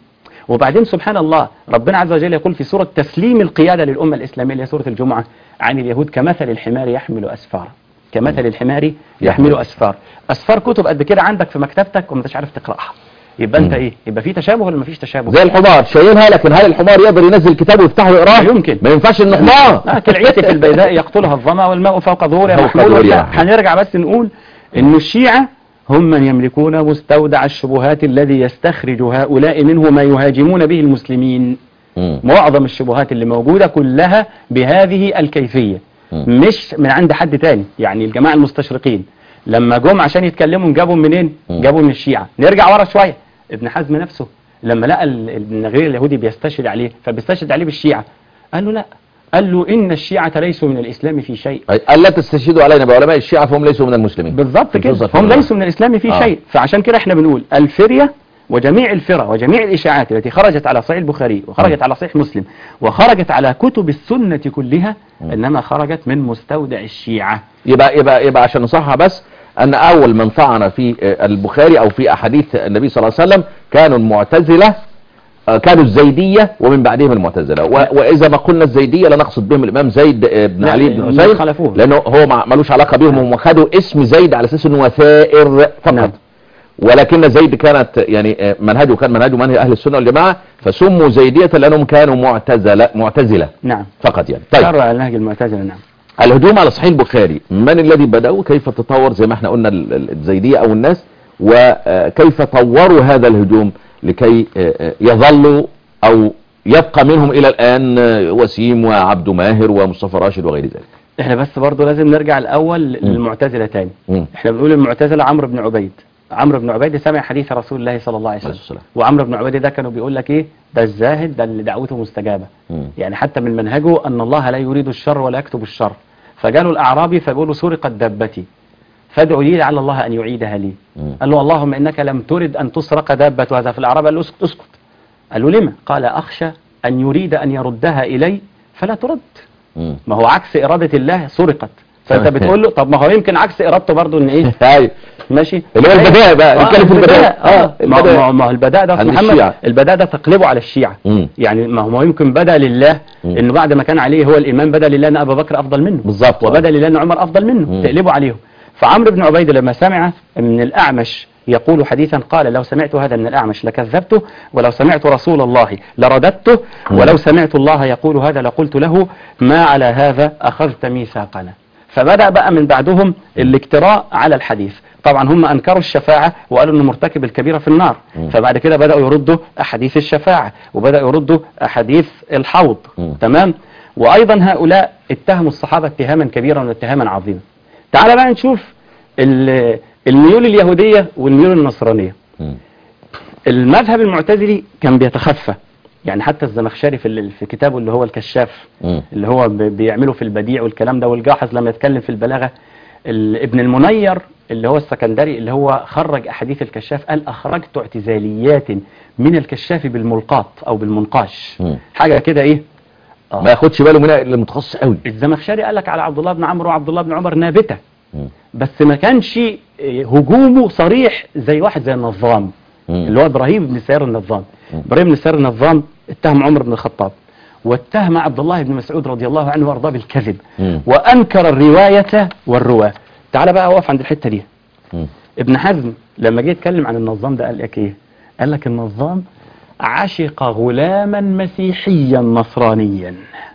وبعدين سبحان الله ربنا عز وجل يقول في سورة تسليم القيادة للأمة الإسلامية اللي هي سورة الجمعة عن اليهود كمثل الحمار يحمل أسفارا كمثل الحمار يحمل أسفار أسفار كتب قد كده عندك في مكتبتك وما انتش عارف تقرأها يبقى انت مم. ايه يبقى في تشابه ولا ما فيش تشابه زي الحمار شايلها لكن هل الحمار يقدر ينزل كتابه ويفتحه ويقراه لا يمكن. ما ينفعش انه حمار آه، كالعية في البيداء يقتلها الظما والماء فوق ظهورها فوق محمول ظهورها. وبتاع. هنرجع بس نقول ان الشيعة هم من يملكون مستودع الشبهات الذي يستخرج هؤلاء منه ما يهاجمون به المسلمين مم. معظم الشبهات اللي موجودة كلها بهذه الكيفية مم. مش من عند حد تاني يعني الجماعة المستشرقين لما جم عشان يتكلموا جابوا منين مم. جابوا من الشيعة نرجع ورا شوية ابن حزم نفسه لما لقى ال- النغير اليهودي بيستشهد عليه فبيستشهد عليه بالشيعة قال له لا قال له إن الشيعة ليسوا من الإسلام في شيء قال لا تستشهدوا علينا بعلماء الشيعة فهم ليسوا من المسلمين بالظبط كده بالظبط. هم ليسوا من الإسلام في آه. شيء فعشان كده احنا بنقول الفرية وجميع الفرق وجميع الإشاعات التي خرجت على صحيح البخاري وخرجت على صحيح مسلم وخرجت على كتب السنة كلها إنما خرجت من مستودع الشيعة يبقى يبقى يبقى عشان نصحها بس ان اول من طعن في آه، البخاري او في احاديث النبي صلى الله عليه وسلم كانوا المعتزله آه، كانوا الزيديه ومن بعدهم المعتزله و- واذا ما قلنا الزيديه لا نقصد بهم الامام زيد آه، بن لا، علي بن هم حسين خالفوه. لانه هو ما- ملوش علاقه بهم هم خدوا اسم زيد على اساس انه وثائر فقط نعم. ولكن زيد كانت يعني آه، منهجه كان منهجه منهج اهل السنه والجماعه فسموا زيديه لانهم كانوا معتزله معتزله نعم فقط يعني طيب شرع على نهج المعتزلة نعم الهجوم على صحيح البخاري من الذي بدأ وكيف تطور زي ما احنا قلنا ال- ال- الزيدية او الناس وكيف طوروا هذا الهجوم لكي آه، آه، يظلوا او يبقى منهم الى الان آه، وسيم وعبد ماهر ومصطفى راشد وغير ذلك احنا بس برضو لازم نرجع الأول للمعتزلة تاني مم. احنا بنقول المعتزلة عمرو بن عبيد عمرو بن عبيد سمع حديث رسول الله صلى الله عليه عليه وسلم الصلاة. وعمرو بن عبيد ده كانوا بيقول لك ايه ده الزاهد ده اللي دعوته مستجابة مم. يعني حتى من منهجه أن الله لا يريد الشر ولا يكتب الشر فجاله الأعرابي فبيقولوا سرقت دابتي فادعوا لي لعل الله أن يعيدها لي مم. قال له اللهم إنك لم ترد أن تسرق دابة هذا في الأعراب قال له اسكت اسكت قال له لما قال أخشى أن يريد أن يردها إلي فلا ترد مم. ما هو عكس إرادة الله سرقت فأنت بتقول له طب ما هو يمكن عكس إرادته برضه إن إيه هاي ماشي اللي هو البداء بقى، نتكلم في البداء. اه آه، ما البداء. ما- ما هو البداء ده عند محمد الشيعة. البداء ده تقلبه على الشيعة مم. يعني ما هو ما هو يمكن بدا لله مم. انه بعد ما كان عليه هو الامام بدا لله ان ابا بكر افضل منه بالظبط. وبدا لله ان عمر افضل منه مم. تقلبه عليهم فعمرو بن عبيد لما سمع من الاعمش يقول حديثا قال لو سمعت هذا من الاعمش لكذبته ولو سمعت رسول الله لرددته مم. ولو سمعت الله يقول هذا لقلت له ما على هذا اخذت ميثاقنا فبدا بقى من بعدهم الاجتراء على الحديث طبعا هم انكروا الشفاعه وقالوا انه مرتكب الكبيره في النار مم. فبعد كده بداوا يردوا احاديث الشفاعه وبداوا يردوا احاديث الحوض مم. تمام وايضا هؤلاء اتهموا الصحابه اتهاما كبيرا واتهاما عظيما تعال بقى نشوف ال- الميول اليهوديه والميول النصرانيه مم. المذهب المعتزلي كان بيتخفى يعني حتى الزمخشري في ال- في كتابه اللي هو الكشاف مم. اللي هو ب- بيعمله في البديع والكلام ده والجاحظ لما يتكلم في البلاغه ال- ابن المنير اللي هو السكندري اللي هو خرج احاديث الكشاف قال اخرجت اعتزاليات من الكشاف بالملقاط او بالمنقاش مم. حاجه كده ايه آه. ما ياخدش باله منها الا المتخصص قوي الزمخشري قال لك على عبد الله بن عمرو وعبد الله بن عمر نابته مم. بس ما كانش إيه، هجومه صريح زي واحد زي النظام مم. اللي هو ابراهيم بن سيار النظام مم. ابراهيم بن سيار النظام اتهم عمر بن الخطاب واتهم عبد الله بن مسعود رضي الله عنه وارضاه بالكذب مم. وانكر الروايه والرواه تعال بقى اقف عند الحته دي مم. ابن حزم لما جه يتكلم عن النظام ده قال لك ايه قال لك النظام عشق غلاما مسيحيا نصرانيا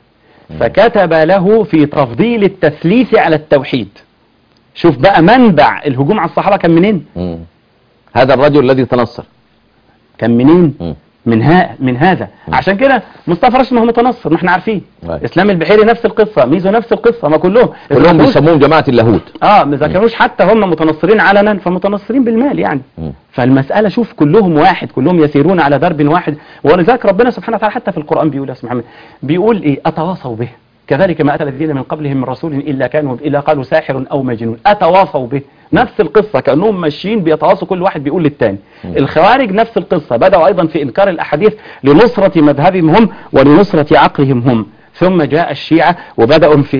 فكتب له في تفضيل التثليث على التوحيد شوف بقى منبع الهجوم على الصحابة كان منين مم. هذا الرجل الذي تنصر كان منين مم. من ها من هذا عشان كده مصطفى راشد ما هو متنصر ما احنا عارفين أيوة. اسلام البحيري نفس القصه ميزو نفس القصه ما كلهم إذا كلهم ما كانوش- بيسموهم جماعة اللاهوت اه ما كانوش حتى هم متنصرين علنا فمتنصرين بالمال يعني مم. فالمسألة شوف كلهم واحد كلهم يسيرون على درب واحد ولذلك ربنا سبحانه وتعالى حتى في القرآن بيقول يا أستاذ محمد بيقول إيه أتواصوا به كذلك ما أتى الذين من قبلهم من رسول إلا كانوا إلا قالوا ساحر أو مجنون أتواصوا به نفس القصة كأنهم ماشيين بيتواصوا كل واحد بيقول للتاني الخوارج نفس القصة بدأوا أيضا في إنكار الأحاديث لنصرة مذهبهم هم ولنصرة عقلهم هم ثم جاء الشيعة وبدأوا في إيه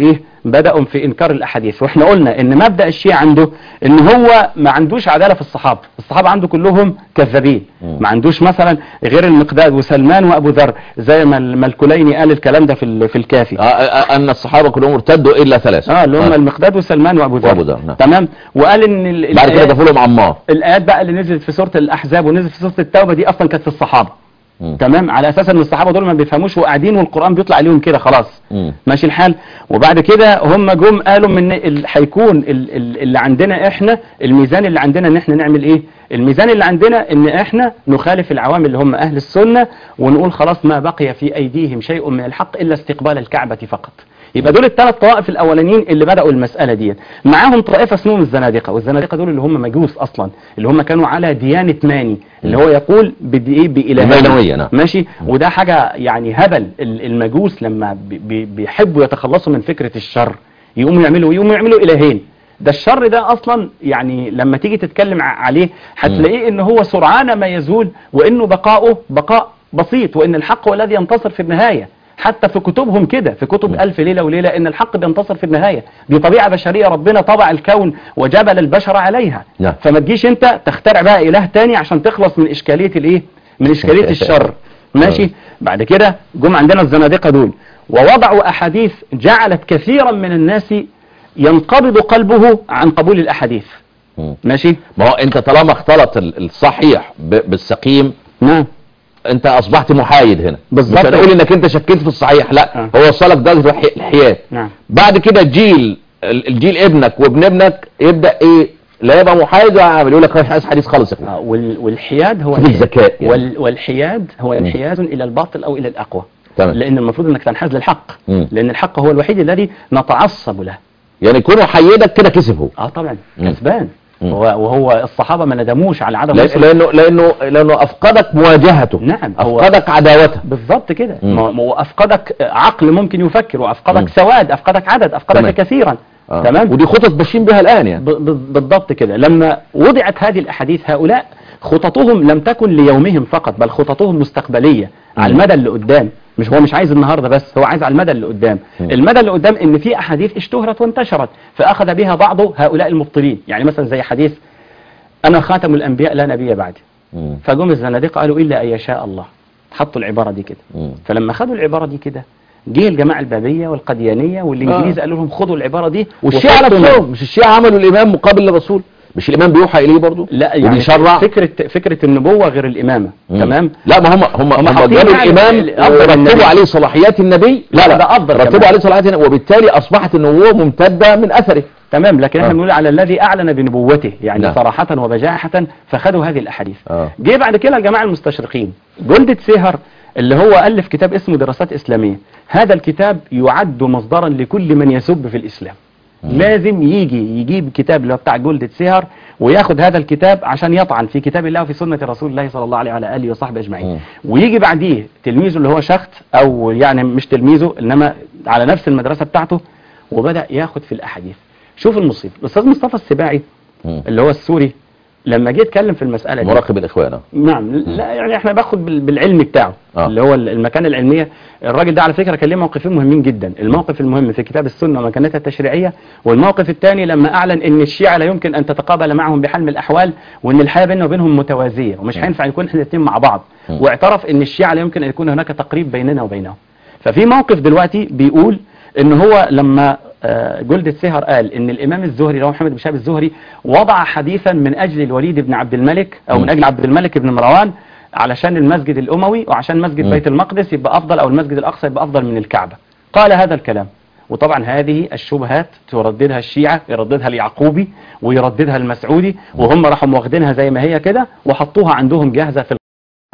بدأوا في إنكار الأحاديث وإحنا قلنا إن مبدأ الشيعة عنده إن هو ما عندوش عدالة في الصحابة الصحابة عنده كلهم كذابين ما عندوش مثلا غير المقداد وسلمان وأبو ذر زي ما ال- ما الكليني قال الكلام ده في ال- في الكافي آه، آه، ان الصحابه كلهم ارتدوا الا ثلاثه اه اللي هم المقداد وسلمان وابو ذر وأبو ذر، نعم. تمام وقال ان ال- بعد كده الآيات- ضافوا لهم عمار الايات بقى اللي نزلت في سوره الاحزاب ونزلت في سوره التوبه دي اصلا كانت في الصحابه مم. تمام على اساس ان الصحابه دول ما بيفهموش وقاعدين والقران بيطلع عليهم كده خلاص مم. ماشي الحال وبعد كده هم جم قالوا من ال- هيكون ال- ال- اللي عندنا احنا الميزان اللي عندنا ان احنا نعمل ايه الميزان اللي عندنا ان احنا نخالف العوام اللي هم اهل السنه ونقول خلاص ما بقي في ايديهم شيء من الحق الا استقبال الكعبه فقط يبقى دول الثلاث طوائف الاولانيين اللي بداوا المساله ديت معاهم طائفه اسمهم الزنادقه والزنادقه دول اللي هم مجوس اصلا اللي هم كانوا على ديانه ماني اللي هو يقول بدي ايه بالهيه المانوية، نعم. ماشي وده حاجه يعني هبل ال- المجوس لما بي- بي- بيحبوا يتخلصوا من فكره الشر يقوموا يعملوا يقوموا يعملوا الهين ده الشر ده اصلا يعني لما تيجي تتكلم ع- عليه هتلاقيه ان هو سرعان ما يزول وانه بقاؤه بقاء بسيط وان الحق هو الذي ينتصر في النهايه حتى في كتبهم كده في كتب ألف ليلة وليلة إن الحق بينتصر في النهاية دي طبيعة بشرية ربنا طبع الكون وجبل البشر عليها نعم. فما تجيش أنت تخترع بقى إله تاني عشان تخلص من إشكالية الإيه من إشكالية الشر ماشي بعد كده جم عندنا الزنادقة دول ووضعوا أحاديث جعلت كثيرا من الناس ينقبض قلبه عن قبول الأحاديث مم. ماشي ما هو انت طالما اختلط ال- الصحيح ب- بالسقيم نعم انت اصبحت محايد هنا بالظبط. مش هنقول انك انت شكيت في الصحيح لا آه. هو وصلك درجه الحي- الحياد نعم بعد كده جيل ال- الجيل ابنك وابن ابنك يبدا ايه لا يبقى محايد وعامل يقول لك مش عايز حديث خالص يا اخويا آه، وال- والحياد هو في الذكاء يعني. وال- والحياد هو انحياز إلى الباطل أو إلى الأقوى تمام لأن المفروض أنك تنحاز للحق مم. لأن الحق هو الوحيد الذي نتعصب له يعني يكون حيدك كده كسب هو اه طبعا مم. كسبان مم. وهو وهو الصحابة ما ندموش على عدم لأن- نصر لانه لانه لانه افقدك مواجهته نعم هو افقدك عداوته بالظبط كده مم. ما ما هو افقدك عقل ممكن يفكر مم. وافقدك سواد افقدك عدد افقدك تمام. كثيرا آه. تمام ودي خطط ماشيين بها الان يعني ب- ب- بالضبط كده لما وضعت هذه الاحاديث هؤلاء خططهم لم تكن ليومهم فقط بل خططهم مستقبليه على مم. المدى اللي قدام مش هو مش عايز النهارده بس هو عايز على المدى اللي قدام مم. المدى اللي قدام ان في احاديث اشتهرت وانتشرت فاخذ بها بعض هؤلاء المبطلين يعني مثلا زي حديث انا خاتم الانبياء لا نبي بعدي مم. فجم الزنادقه قالوا الا ان يشاء الله حطوا العباره دي كده مم. فلما خدوا العباره دي كده جه الجماعه البابيه والقديانيه والانجليز قالوا لهم خدوا العباره دي والشيعة وحطوا نفسهم مش الشيعة عملوا الامام مقابل للرسول مش الامام بيوحى اليه برضه لا يعني وبيشرع فكرة فكرة النبوة غير الإمامة مم. تمام لا ما هم هم هم حاطين جابوا يعني الامام الأفضل النبي. ورتبوا عليه صلاحيات النبي لا لا، لا ده أفضل كمان. رتبوا عليه صلاحيات النبي وبالتالي اصبحت النبوه ممتده من اثره تمام لكن احنا آه. بنقول على الذي أعلن بنبوته يعني نعم. صراحة وبجاحة فخدوا هذه الأحاديث آه. جه بعد كده الجماعة المستشرقين جلدة سيهر اللي هو ألف كتاب اسمه دراسات إسلامية هذا الكتاب يعد مصدرا لكل من يسب في الإسلام لازم يجي يجيب كتاب اللي هو بتاع جلدة سيهر وياخد هذا الكتاب عشان يطعن في كتاب الله وفي سنة رسول الله صلى الله عليه وعلى آله وصحبه أجمعين مم. ويجي بعديه تلميذه اللي هو شخت أو يعني مش تلميذه إنما على نفس المدرسة بتاعته وبدأ ياخد في الأحاديث شوف المصيبة الأستاذ مصطفى السباعي مم. اللي هو السوري لما جه يتكلم في المسألة دي مراقب الاخوان آه. نعم لا يعني احنا باخد بال- بالعلم بتاعه آه. اللي هو المكانة العلمية الراجل ده على فكرة كان ليه موقفين مهمين جدا الموقف المهم في كتاب السنة ومكانتها التشريعية والموقف الثاني لما اعلن ان الشيعة لا يمكن ان تتقابل معهم بحال من الاحوال وان الحياة بيننا وبينهم متوازية ومش هينفع يكون احنا الاثنين مع بعض م. واعترف ان الشيعة لا يمكن ان يكون هناك تقريب بيننا وبينهم ففي موقف دلوقتي بيقول ان هو لما آه، جلدة سهر قال ان الامام الزهري اللي هو محمد بن شهاب الزهري وضع حديثا من اجل الوليد بن عبد الملك او م. من اجل عبد الملك بن مروان علشان المسجد الاموي وعشان مسجد م. بيت المقدس يبقى افضل او المسجد الاقصى يبقى افضل من الكعبة قال هذا الكلام وطبعا هذه الشبهات ترددها الشيعة يرددها اليعقوبي ويرددها المسعودي وهم راحوا واخدينها زي ما هي كده وحطوها عندهم جاهزة في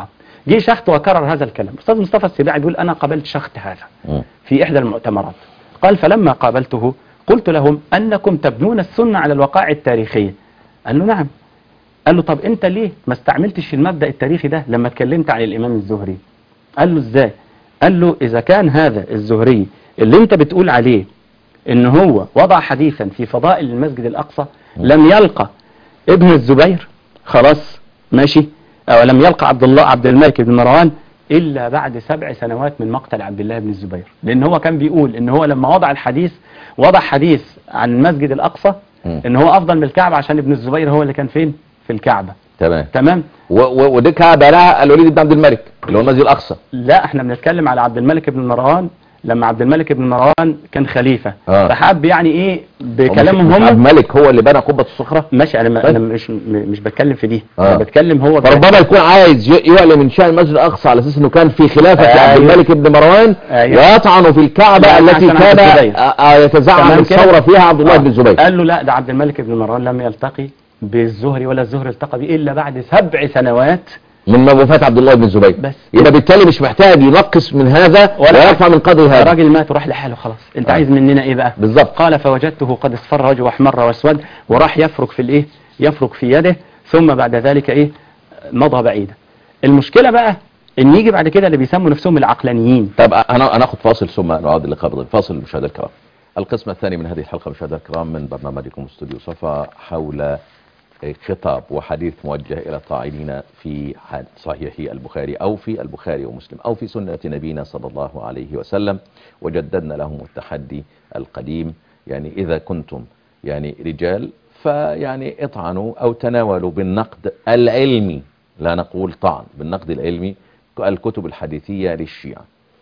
جه شخت وكرر هذا الكلام استاذ مصطفى السباعي بيقول انا قابلت شخت هذا مم. في إحدى المؤتمرات قال فلما قابلته قلت لهم أنكم تبنون السنة على الوقائع التاريخية قال له نعم قال له طب أنت ليه ما استعملتش المبدأ التاريخي ده لما اتكلمت عن الإمام الزهري قال له إزاي قال له إذا كان هذا الزهري اللي أنت بتقول عليه إن هو وضع حديثا في فضائل المسجد الأقصى لم يلقى ابن الزبير خلاص ماشي أو لم يلقى عبد الله عبد الملك بن مروان الا بعد سبع سنوات من مقتل عبد الله بن الزبير لان هو كان بيقول ان هو لما وضع الحديث وضع حديث عن المسجد الاقصى مم. ان هو افضل من الكعبه عشان ابن الزبير هو اللي كان فين في الكعبه تمام تمام و- و- ودي كعبة لها الوليد بن عبد الملك اللي هو المسجد الأقصى لا احنا بنتكلم على عبد الملك بن مروان لما عبد الملك بن مروان كان خليفه آه. فحب يعني ايه مش- بكلامهم مش عبد هم الملك هو اللي بنى قبة الصخرة ماشي انا ما- طيب. انا مش م- مش بتكلم في دي آه. انا بتكلم هو فربما يكون عايز ي- يعلن من شأن المسجد الأقصى على أساس أنه كان في خلافة أيوة. عبد الملك بن مروان أيوة. ويطعن في الكعبة لا، التي عشان عبد كان الزبير. آه، آه، يتزعم تمام كده؟ الثورة فيها عبد الله آه. بن الزبير قال له لا ده عبد الملك بن مروان لم يلتقي بالزهري ولا الزهري التقى به الا بعد سبع سنوات من وفاة عبد الله بن الزبير بس. يبقى بالتالي مش محتاج ينقص من هذا ولا ويرفع من قدر هذا الراجل مات وراح لحاله خلاص انت آه. عايز مننا ايه بقى بالظبط قال فوجدته قد اصفر وجهه واحمر واسود وراح يفرك في الايه يفرك في يده ثم بعد ذلك ايه مضى بعيدا المشكله بقى ان يجي بعد كده اللي بيسموا نفسهم العقلانيين طب انا هناخد فاصل ثم نعود اللقاء بضيف فاصل مشاهدينا الكرام القسم الثاني من هذه الحلقه مشاهدينا الكرام من برنامجكم استوديو صفا حول خطاب وحديث موجه الى الطاعنين في حد- صحيح البخاري او في البخاري ومسلم او في سنه نبينا صلى الله عليه وسلم وجددنا لهم التحدي القديم يعني اذا كنتم يعني رجال فيعني اطعنوا او تناولوا بالنقد العلمي لا نقول طعن بالنقد العلمي الكتب الحديثيه للشيعه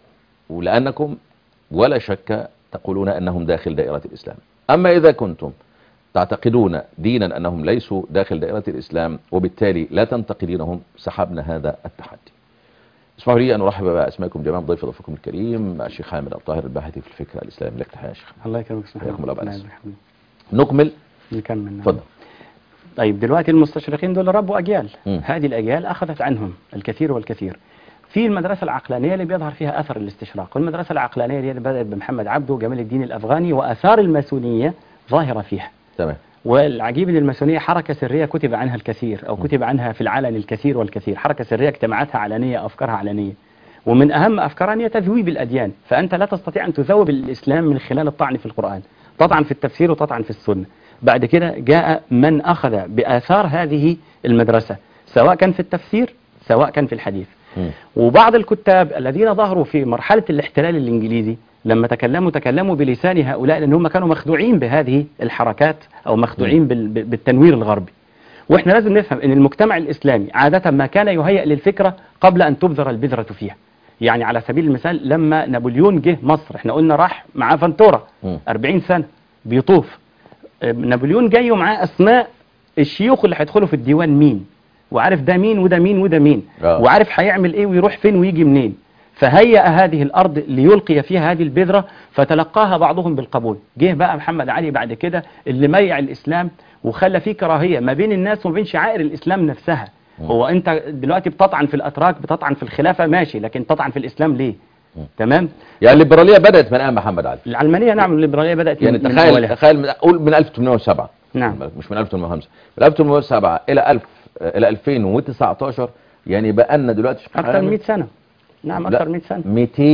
ولأنكم ولا شك تقولون أنهم داخل دائرة الإسلام أما إذا كنتم تعتقدون دينا أنهم ليسوا داخل دائرة الإسلام وبالتالي لا تنتقدونهم سحبنا هذا التحدي اسمحوا لي أن أرحب بأسمائكم جميعا ضيف ضيفكم الكريم الشيخ حامد الطاهر الباحث في الفكر الإسلامي لك تحية يا شيخ الله يكرمك سبحانه حياكم الله بأنس. نعم، الحمد نكمل لله. نكمل تفضل طيب دلوقتي المستشرقين دول ربوا أجيال مم. هذه الأجيال أخذت عنهم الكثير والكثير في المدرسة العقلانية اللي بيظهر فيها أثر الاستشراق والمدرسة العقلانية اللي بدأت بمحمد عبده وجمال الدين الأفغاني وآثار الماسونية ظاهرة فيها تمام والعجيب ان الماسونيه حركه سريه كتب عنها الكثير او كتب عنها في العلن الكثير والكثير حركه سريه اجتماعاتها علنيه افكارها علنيه ومن اهم افكارها ان هي تذويب الاديان فانت لا تستطيع ان تذوب الاسلام من خلال الطعن في القران تطعن في التفسير وتطعن في السنه بعد كده جاء من اخذ باثار هذه المدرسه سواء كان في التفسير سواء كان في الحديث مم. وبعض الكتاب الذين ظهروا في مرحلة الاحتلال الإنجليزي لما تكلموا تكلموا بلسان هؤلاء لأن هم كانوا مخدوعين بهذه الحركات أو مخدوعين بال- ب- بالتنوير الغربي واحنا لازم نفهم ان المجتمع الاسلامي عادة ما كان يهيأ للفكرة قبل ان تبذر البذرة فيها يعني على سبيل المثال لما نابليون جه مصر احنا قلنا راح معاه فانتورا مم. 40 سنة بيطوف آه، نابليون جاي ومعاه اسماء الشيوخ اللي هيدخلوا في الديوان مين وعارف ده مين وده مين وده مين آه. وعارف هيعمل ايه ويروح فين ويجي منين فهيأ هذه الارض ليلقي فيها هذه البذره فتلقاها بعضهم بالقبول جه بقى محمد علي بعد كده اللي ميع الاسلام وخلى فيه كراهيه ما بين الناس وما بين شعائر الاسلام نفسها هو انت دلوقتي بتطعن في الاتراك بتطعن في الخلافه ماشي لكن تطعن في الاسلام ليه تمام يعني الليبرالية بدأت من أيام محمد علي العلمانيه نعم الليبراليه بدات يعني من من تخيل أولها. تخيل من قول من 1807 نعم. مش من 1805 من 1807 الى 1000 الى 2019 يعني بقى لنا دلوقتي شيخ اكثر حامد من 100 سنه نعم لا، اكثر من 100 سنه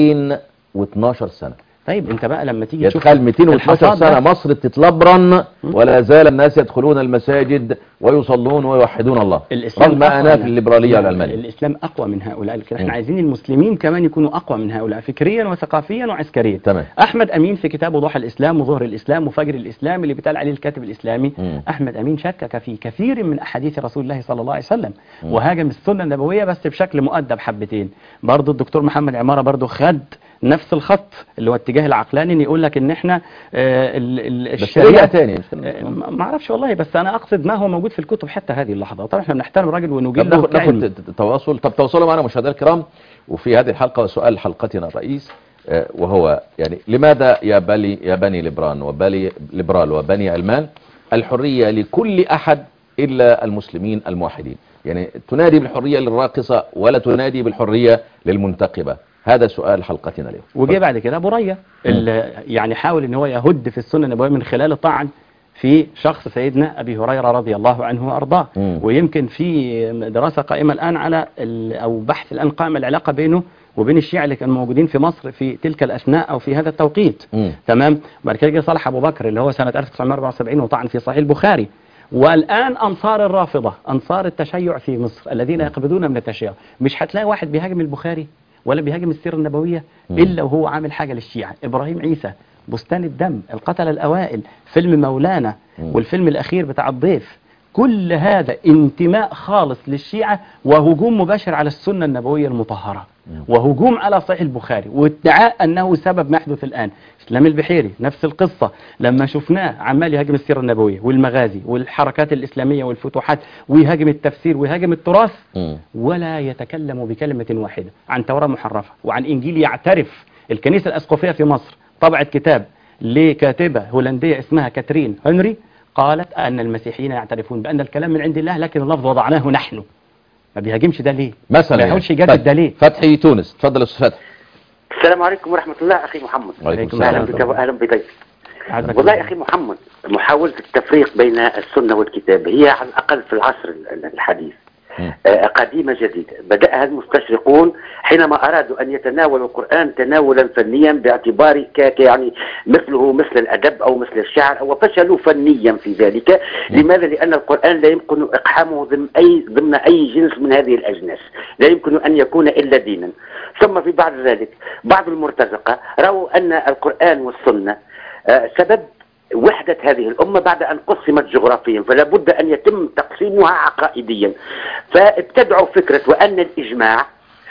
212 سنة طيب انت بقى لما تيجي يعني تشوف تخيل 212 الحصاد سنة ده، مصر تتلبرن ولا زال الناس يدخلون المساجد ويصلون ويوحدون الله الاسلام رغم أقوى أناف من- الليبرالية نعم، والعلمانية الاسلام اقوى من هؤلاء لكن احنا مم. عايزين المسلمين كمان يكونوا اقوى من هؤلاء فكريا وثقافيا وعسكريا تمام. احمد امين في كتابه ضحى الاسلام وظهر الاسلام وفجر الاسلام اللي بيتقال عليه الكاتب الاسلامي مم. احمد امين شكك في كثير من احاديث رسول الله صلى الله عليه وسلم وهاجم السنه النبويه بس بشكل مؤدب حبتين برضه الدكتور محمد عماره برضه خد نفس الخط اللي هو اتجاه العقلاني ان يقول لك ان احنا آه ال- ال- بس رجع تاني مش آه، كده؟ ما ما اعرفش والله بس انا اقصد ما هو موجود في الكتب حتى هذه اللحظه طبعا احنا بنحترم الراجل طب ونجيب له ناخد كعلم. ناخد ت- تواصل طب تواصلوا معنا مشاهدينا الكرام وفي هذه الحلقة وسؤال حلقتنا الرئيس آه، وهو يعني لماذا يا بني يا بني لبران وبني ليبرال وبني علمان الحرية لكل أحد إلا المسلمين الموحدين يعني تنادي بالحرية للراقصة ولا تنادي بالحرية للمنتقبة هذا سؤال حلقتنا اليوم وجه بعد كده ابو ريا اللي يعني حاول ان هو يهد في السنه النبويه من خلال الطعن في شخص سيدنا ابي هريره رضي الله عنه وارضاه مم. ويمكن في دراسه قائمه الان على ال- او بحث الان قائم العلاقه بينه وبين الشيعة اللي كانوا موجودين في مصر في تلك الاثناء او في هذا التوقيت مم. تمام بعد كده جه صالح ابو بكر اللي هو سنه 1974 وطعن في صحيح البخاري والان انصار الرافضه انصار التشيع في مصر الذين يقبضون من التشيع مش هتلاقي واحد بيهاجم البخاري ولا بيهاجم السيره النبويه الا وهو عامل حاجه للشيعه ابراهيم عيسى بستان الدم القتله الاوائل فيلم مولانا والفيلم الاخير بتاع الضيف كل هذا انتماء خالص للشيعة وهجوم مباشر على السنة النبوية المطهرة وهجوم على صحيح البخاري وادعاء أنه سبب ما يحدث الآن إسلام البحيري نفس القصة لما شفناه عمال يهاجم السيرة النبوية والمغازي والحركات الإسلامية والفتوحات ويهاجم التفسير ويهاجم التراث مم. ولا يتكلم بكلمة واحدة عن توراة محرفة وعن إنجيل يعترف الكنيسة الأسقفية في مصر طبعت كتاب لكاتبة هولندية اسمها كاترين هنري قالت أن المسيحيين يعترفون بأن الكلام من عند الله لكن اللفظ وضعناه نحن ما بيهاجمش ده ليه مثلا ما يعني. يحاولش يجدد طيب. ده ليه فتحي تونس اتفضل يا استاذ فتحي السلام عليكم ورحمة الله أخي محمد وعليكم أهلا السلام بك وأهلا بضيفك عزك والله الله. أخي محمد محاولة التفريق بين السنة والكتاب هي على الأقل في العصر ال- الحديث مم. آه، قديمة جديدة بدأها المستشرقون حينما أرادوا أن يتناولوا القرآن تناولا فنيا باعتبار ك ك- يعني مثله مثل الأدب أو مثل الشعر أو فشلوا فنيا في ذلك لماذا؟ لأن القرآن لا يمكن إقحامه ضمن أي ضمن أي جنس من هذه الأجناس لا يمكن أن يكون إلا دينا ثم في بعد ذلك بعض المرتزقة رأوا أن القرآن والسنة آه، سبب وحدة هذه الأمة بعد أن قسمت جغرافيا فلا بد أن يتم تقسيمها عقائديا فابتدعوا فكرة وأن الإجماع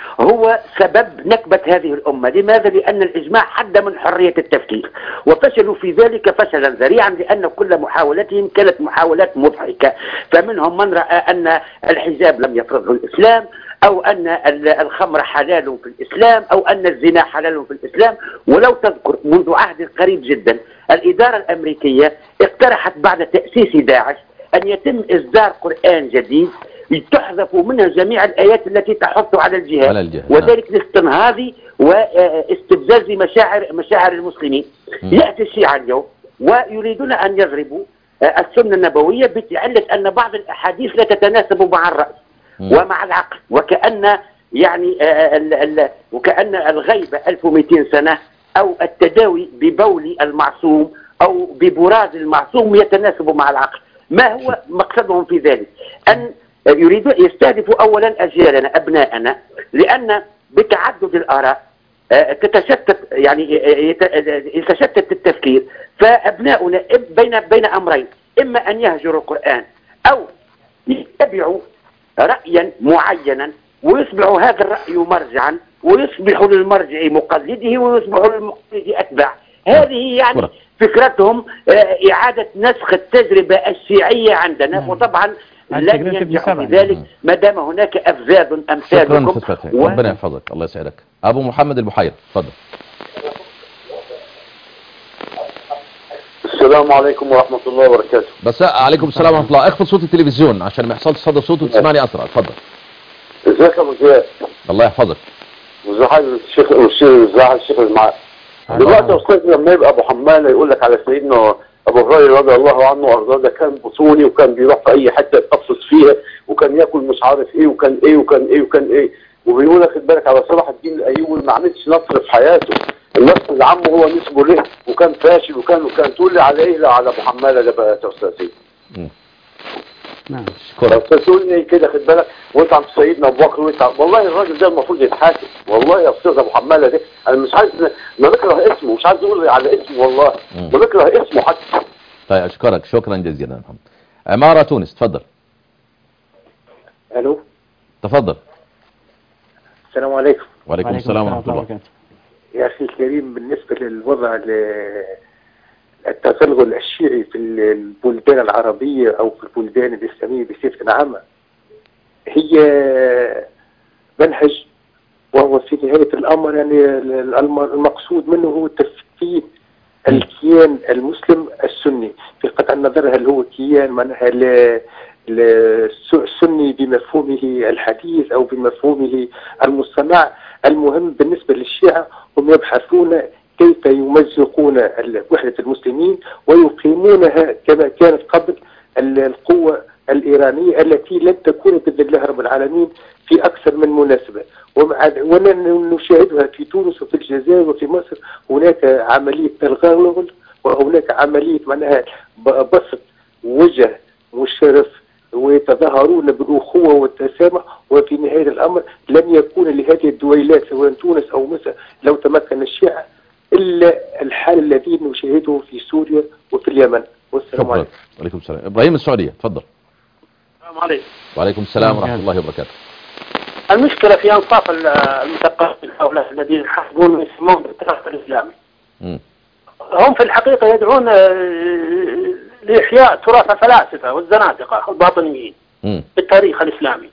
هو سبب نكبة هذه الأمة لماذا؟ لأن الإجماع حد من حرية التفكير وفشلوا في ذلك فشلا ذريعا لأن كل محاولتهم كانت محاولات مضحكة فمنهم من رأى أن الحجاب لم يفرضه الإسلام أو أن ال- الخمر حلال في الإسلام أو أن الزنا حلال في الإسلام ولو تذكر منذ عهد قريب جدا الإدارة الأمريكية اقترحت بعد تأسيس داعش أن يتم إصدار قرآن جديد تحذف منها جميع الآيات التي تحث على الجهاد, على الجهاد، وذلك لاستنهاض واستفزاز مشاعر مشاعر المسلمين مم. يأتي الشيعة اليوم ويريدون أن يضربوا آه، السنة النبوية بعلة أن بعض الأحاديث لا تتناسب مع الرأي مم. ومع العقل وكأن يعني آه، ال- ال- وكأن الغيبة 1200 سنة أو التداوي ببول المعصوم أو ببراز المعصوم يتناسب مع العقل ما هو مقصدهم في ذلك أن يريدون يستهدفوا أولا أجيالنا أبناءنا لأن بتعدد الآراء آه، تتشتت يعني آه، يت- يتشتت التفكير فأبناؤنا إم- بين بين أمرين إما أن يهجروا القرآن أو يتبعوا رأيا معينا ويصبح هذا الرأي مرجعا ويصبح للمرجع مقلده ويصبح للمقلد أتباع هذه يعني أشكرك. فكرتهم آه، إعادة نسخ التجربة الشيعية عندنا وطبعا عن لن تجربة ابن ينجحوا سبع. في ذلك ما دام هناك أفذاذ شكرا أمثالكم استاذ فتحي و- ربنا يحفظك الله يسعدك ابو محمد البحيري اتفضل السلام عليكم ورحمة الله وبركاته بس عليكم السلام ورحمه الله اخفض صوت التلفزيون عشان ما يحصلش صدى صوت وتسمعني اسرع اتفضل ازيك يا ابو زياد الله يحفظك وازي حضرتك الشيخ والشيخ ازي الشيخ اللي معاك دلوقتي يا استاذ لما يبقى ابو حمانه يقول لك على سيدنا ابو هريره رضي الله عنه وارضاه ده كان بطوني وكان بيروح في اي حته يتقصص فيها وكان ياكل مش عارف ايه وكان ايه وكان ايه وكان ايه وبيقول لك خد بالك على صلاح الدين الايوبي ما عملش نصر في حياته النصر اللي عمه هو نسبه له وكان فاشل وكان وكان تقول لي على ايه لا على ابو حمانه ده بقى يا استاذ نعم اشكرك بس تقول لي كده خد بالك وانت عم سيدنا ابو بكر وانت عم- والله الراجل ده المفروض يتحاسب والله يا استاذ ابو حماله ده انا مش عايز ما بكره اسمه مش عايز اقول على اسمه والله مم. ما بكره اسمه حتى طيب اشكرك شكرا جزيلا يا محمد عماره تونس تفضل الو تفضل السلام عليكم وعليكم السلام ورحمه الله وبركاته. يا اخي الكريم بالنسبه للوضع ل- التغلغل الشيعي في البلدان العربيه او في البلدان الاسلاميه بصفه عامه هي منهج وهو في نهايه الامر يعني الأمر- المقصود منه هو تثبيت الكيان المسلم السني في قطع النظر هل هو كيان معناها ل- ل- السني بمفهومه الحديث او بمفهومه المصطنع المهم بالنسبه للشيعه هم يبحثون كيف يمزقون ال- وحده المسلمين ويقيمونها كما كانت قبل ال- القوه الايرانيه التي لن تكون باذن الله رب العالمين في اكثر من مناسبه ومع ونشاهدها في تونس وفي الجزائر وفي مصر هناك عمليه تغلغل وهناك عمليه معناها ب- بسط وجه مشرف ويتظاهرون بالأخوة والتسامح وفي نهاية الأمر لن يكون لهذه الدويلات سواء تونس أو مصر لو تمكن الشيعة إلا الحال الذي نشاهده في سوريا وفي اليمن والسلام شكرا عليكم وعليكم السلام ابراهيم السعوديه اتفضل السلام عليكم وعليكم السلام ورحمه الله وبركاته المشكلة في أنصاف ال- المثقفين هؤلاء الذين يحسبون ويسمون بالتراث الإسلامي مم. هم في الحقيقة يدعون آه، لإحياء تراث الفلاسفة والزنادقة الباطنيين مم. في التاريخ الإسلامي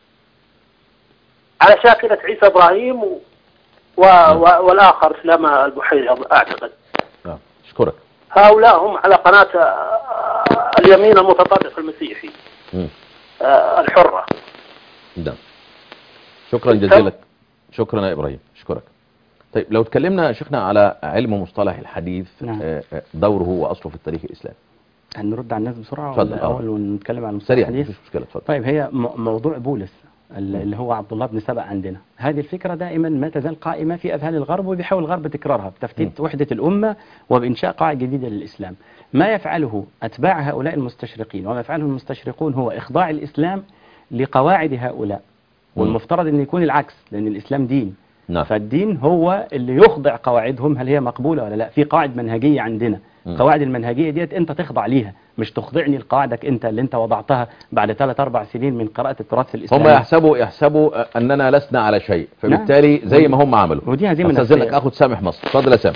على شاكلة عيسى إبراهيم و... و... و... والآخر سلامة البحيري أعتقد نعم اشكرك هؤلاء هم على قناة آه، اليمين المتطرف المسيحي مم. آه، الحرة نعم شكرا جزيلا شكرا يا ابراهيم اشكرك طيب لو اتكلمنا يا شيخنا على علم مصطلح الحديث نعم. آه، آه، دوره واصله في التاريخ الاسلامي هنرد على الناس بسرعة اتفضل، ولا اه. الأول ونتكلم عن سريع الحديث مفيش مشكله اتفضل طيب هي م- موضوع بولس ال- اللي هو عبد الله بن سبأ عندنا هذه الفكرة دائما ما تزال قائمة في أذهان الغرب وبيحاول الغرب تكرارها بتفتيت وحدة الأمة وبإنشاء قواعد جديدة للإسلام ما يفعله أتباع هؤلاء المستشرقين وما يفعله المستشرقون هو إخضاع الإسلام لقواعد هؤلاء والمفترض أن يكون العكس لأن الإسلام دين نعم فالدين هو اللي يخضع قواعدهم هل هي مقبولة ولا لا في قواعد منهجية عندنا مم. قواعد المنهجية ديت انت تخضع ليها مش تخضعني لقواعدك انت اللي انت وضعتها بعد ثلاث اربع سنين من قراءة التراث الاسلامي هم يحسبوا يحسبوا آه، اننا لسنا على شيء فبالتالي زي ما هم عملوا ودي هزيمة استاذنك نفسية. اخد سامح مصر اتفضل يا سامح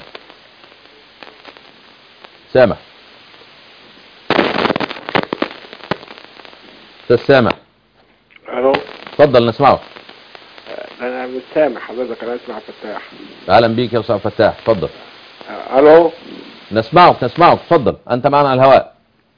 سامح استاذ سامح الو اتفضل نسمعه انا مش سامع حضرتك انا اسمع فتاح اهلا بيك يا استاذ فتاح اتفضل الو نسمعك نسمعك اتفضل انت معنا على الهواء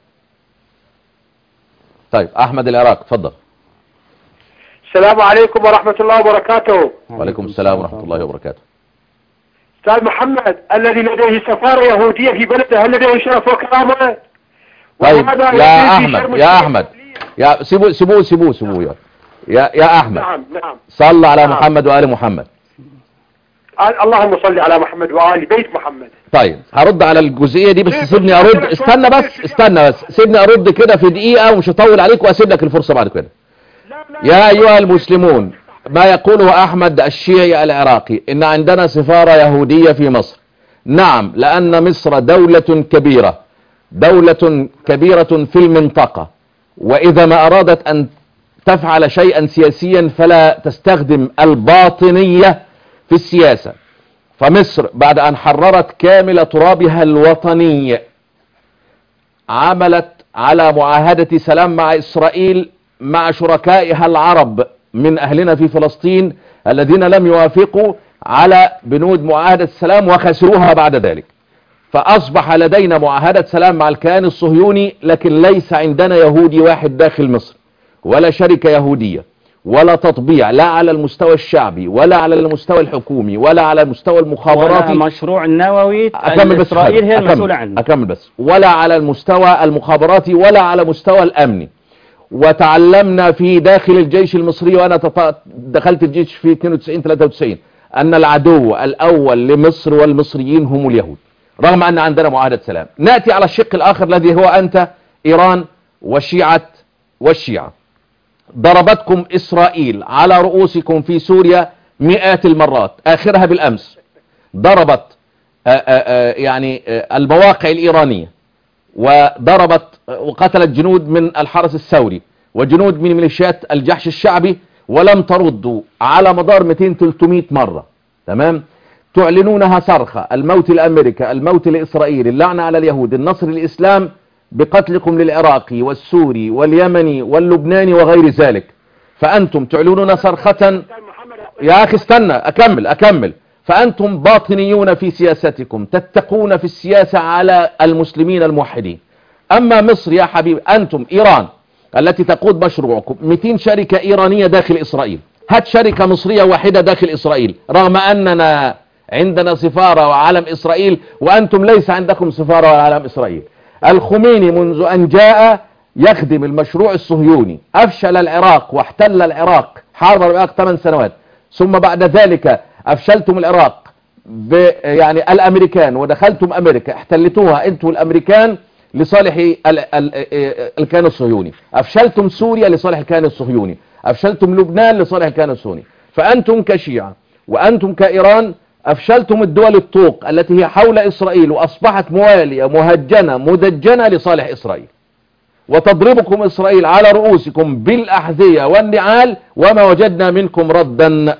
طيب احمد العراق اتفضل السلام عليكم ورحمة الله وبركاته وعليكم السلام ورحمه الله وبركاته استاذ محمد الذي لديه سفارة يهودية في بلده هل لديه شرف وكرامة طيب وهذا يا يزيد في احمد شرم يا الشيخ. احمد يا سيبوه سيبوه سيبوه سيبوه يا يا, يا احمد نعم نعم صل على نعم. محمد وال محمد آه، اللهم صل على محمد وآل بيت محمد طيب هرد على الجزئيه دي بس ليه؟ سيبني بس ارد عندنا شوية استنى بس كتير استنى بس سيبني ارد كده في دقيقه ومش هطول عليك واسيب لك الفرصه بعد كده لا لا يا ايها المسلمون ما يقوله احمد الشيعي العراقي ان عندنا سفاره يهوديه في مصر نعم لان مصر دوله كبيره دوله كبيره في المنطقه واذا ما ارادت ان تفعل شيئا سياسيا فلا تستخدم الباطنيه في السياسه فمصر بعد ان حررت كامل ترابها الوطني عملت على معاهدة سلام مع إسرائيل مع شركائها العرب من أهلنا في فلسطين الذين لم يوافقوا على بنود معاهدة السلام وخسروها بعد ذلك فأصبح لدينا معاهدة سلام مع الكيان الصهيوني لكن ليس عندنا يهودي واحد داخل مصر ولا شركة يهودية ولا تطبيع لا على المستوى الشعبي ولا على المستوى الحكومي ولا على المستوى المخابراتي ولا مشروع النووي أكمل بس إسرائيل هي أكمل المسؤولة عنه أكمل بس ولا على المستوى المخابراتي ولا على مستوى الأمني وتعلمنا في داخل الجيش المصري وأنا تط- دخلت الجيش في 92 93 أن العدو الأول لمصر والمصريين هم اليهود رغم أن عندنا معاهدة سلام نأتي على الشق الآخر الذي هو أنت إيران وشيعة والشيعة ضربتكم إسرائيل على رؤوسكم في سوريا مئات المرات آخرها بالأمس ضربت آه، آه، آه، يعني آه، المواقع الإيرانية وضربت آه، وقتلت جنود من الحرس الثوري وجنود من ميليشيات الجحش الشعبي ولم تردوا على مدار 200-300 مرة تمام تعلنونها صرخة الموت لأمريكا الموت لإسرائيل اللعنة على اليهود النصر للإسلام بقتلكم للعراقي والسوري واليمني واللبناني وغير ذلك فأنتم تعلنون صرخة يا أخي استنى أكمل أكمل فأنتم باطنيون في سياستكم تتقون في السياسة على المسلمين الموحدين أما مصر يا حبيبي أنتم إيران التي تقود مشروعكم 200 شركة إيرانية داخل إسرائيل هات شركة مصرية واحدة داخل إسرائيل رغم أننا عندنا سفارة وعلم إسرائيل وأنتم ليس عندكم سفارة وعلم إسرائيل الخميني منذ أن جاء يخدم المشروع الصهيوني أفشل العراق واحتل العراق حارب العراق 8 سنوات ثم بعد ذلك أفشلتم العراق ب يعني الأمريكان ودخلتم أمريكا احتلتوها أنتم الأمريكان لصالح ال- ال- ال- الكيان الصهيوني افشلتم سوريا لصالح الكيان الصهيوني افشلتم لبنان لصالح الكيان الصهيوني فانتم كشيعة وانتم كايران افشلتم الدول الطوق التي هي حول اسرائيل واصبحت موالية مهجنة مدجنة لصالح اسرائيل وتضربكم إسرائيل على رؤوسكم بالأحذية والنعال وما وجدنا منكم ردا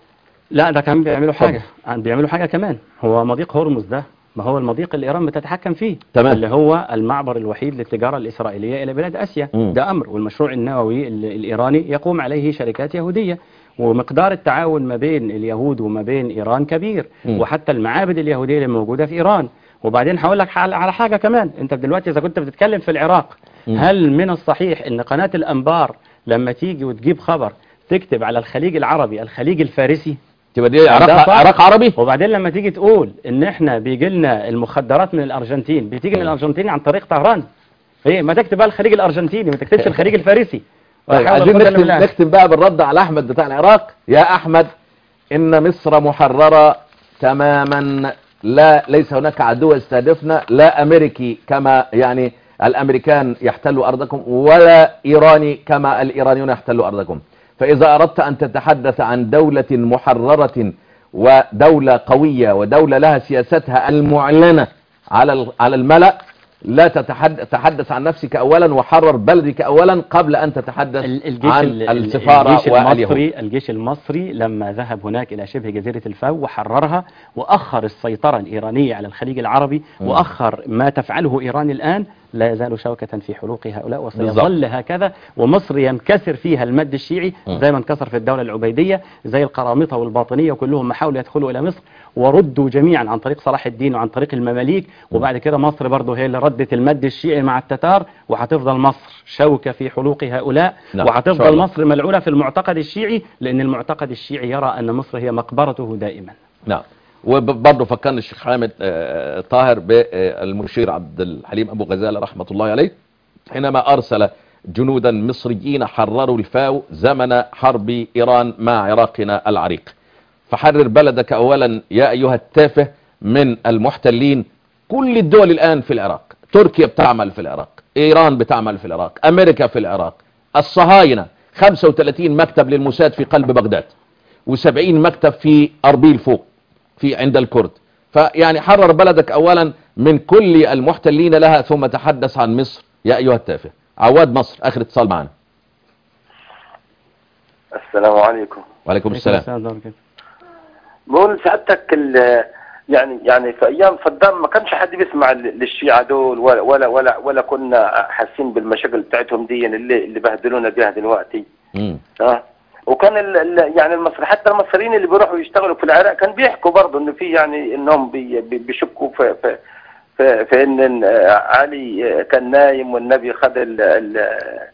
لا ده كان بيعملوا حاجة بيعملوا حاجة كمان هو مضيق هرمز ده ما هو المضيق اللي إيران بتتحكم فيه تمام. اللي هو المعبر الوحيد للتجارة الإسرائيلية إلى بلاد آسيا مم. ده أمر والمشروع النووي ال- الإيراني يقوم عليه شركات يهودية ومقدار التعاون ما بين اليهود وما بين إيران كبير مم. وحتى المعابد اليهودية اللي موجودة في إيران وبعدين هقول لك على على حاجة كمان أنت دلوقتي إذا كنت بتتكلم في العراق مم. هل من الصحيح أن قناة الأنبار لما تيجي وتجيب خبر تكتب على الخليج العربي الخليج الفارسي تبقى دي ده عراق, صح. عراق عربي وبعدين لما تيجي تقول ان احنا بيجي لنا المخدرات من الارجنتين بتيجي من الارجنتين عن طريق طهران ايه ما تكتب بقى الخليج الارجنتيني ما تكتبش الخليج الفارسي طيب ولا حول عايزين ولا قوة إلا نختم, بالله. نختم بقى بالرد على أحمد بتاع العراق يا أحمد إن مصر محررة تماما لا ليس هناك عدو يستهدفنا لا أمريكي كما يعني الأمريكان يحتلوا أرضكم ولا إيراني كما الإيرانيون يحتلوا أرضكم فإذا أردت أن تتحدث عن دولة محررة ودولة قوية ودولة لها سياستها المعلنة على ال- على الملأ لا تتحدث تحدث عن نفسك أولا وحرر بلدك أولا قبل أن تتحدث ال- الجيش عن ال- ال- السفارة الجيش واليهود المصري الجيش المصري لما ذهب هناك إلى شبه جزيرة الفو وحررها وأخر السيطرة الإيرانية على الخليج العربي مم. وأخر ما تفعله إيران الآن لا يزال شوكة في حلوق هؤلاء وسيظل بالضبط. هكذا ومصر ينكسر فيها المد الشيعي مم. زي ما انكسر في الدولة العبيدية زي القرامطة والباطنية وكلهم ما حاولوا يدخلوا إلى مصر وردوا جميعا عن طريق صلاح الدين وعن طريق المماليك وبعد كده مصر برضه هي اللي ردت المد الشيعي مع التتار وهتفضل مصر شوكة في حلوق هؤلاء نعم، إن شاء وهتفضل الله. مصر ملعونة في المعتقد الشيعي لأن المعتقد الشيعي يرى أن مصر هي مقبرته دائما نعم وبرضه فكرني الشيخ حامد آه، طاهر بالمشير عبد الحليم أبو غزالة رحمة الله عليه حينما أرسل جنودا مصريين حرروا الفاو زمن حرب إيران مع عراقنا العريق فحرر بلدك أولا يا أيها التافه من المحتلين كل الدول الآن في العراق تركيا بتعمل في العراق إيران بتعمل في العراق أمريكا في العراق الصهاينة 35 مكتب للموساد في قلب بغداد و70 مكتب في أربيل فوق في عند الكرد فيعني حرر بلدك أولا من كل المحتلين لها ثم تحدث عن مصر يا أيها التافه عواد مصر آخر اتصال معنا السلام عليكم وعليكم السلام بقول سعادتك ال- يعني يعني في ايام صدام ما كانش حد بيسمع ل- للشيعة دول ولا ولا ولا ولا كنا حاسين بالمشاكل بتاعتهم دي اللي اللي بهدلونا بيها دلوقتي مم. اه وكان ال ال يعني المصري حتى المصريين اللي بيروحوا يشتغلوا في العراق كان بيحكوا برضه انه في يعني انهم بي بي بيشكوا في في في, في ان آه، علي آه، كان نايم والنبي خد ال ال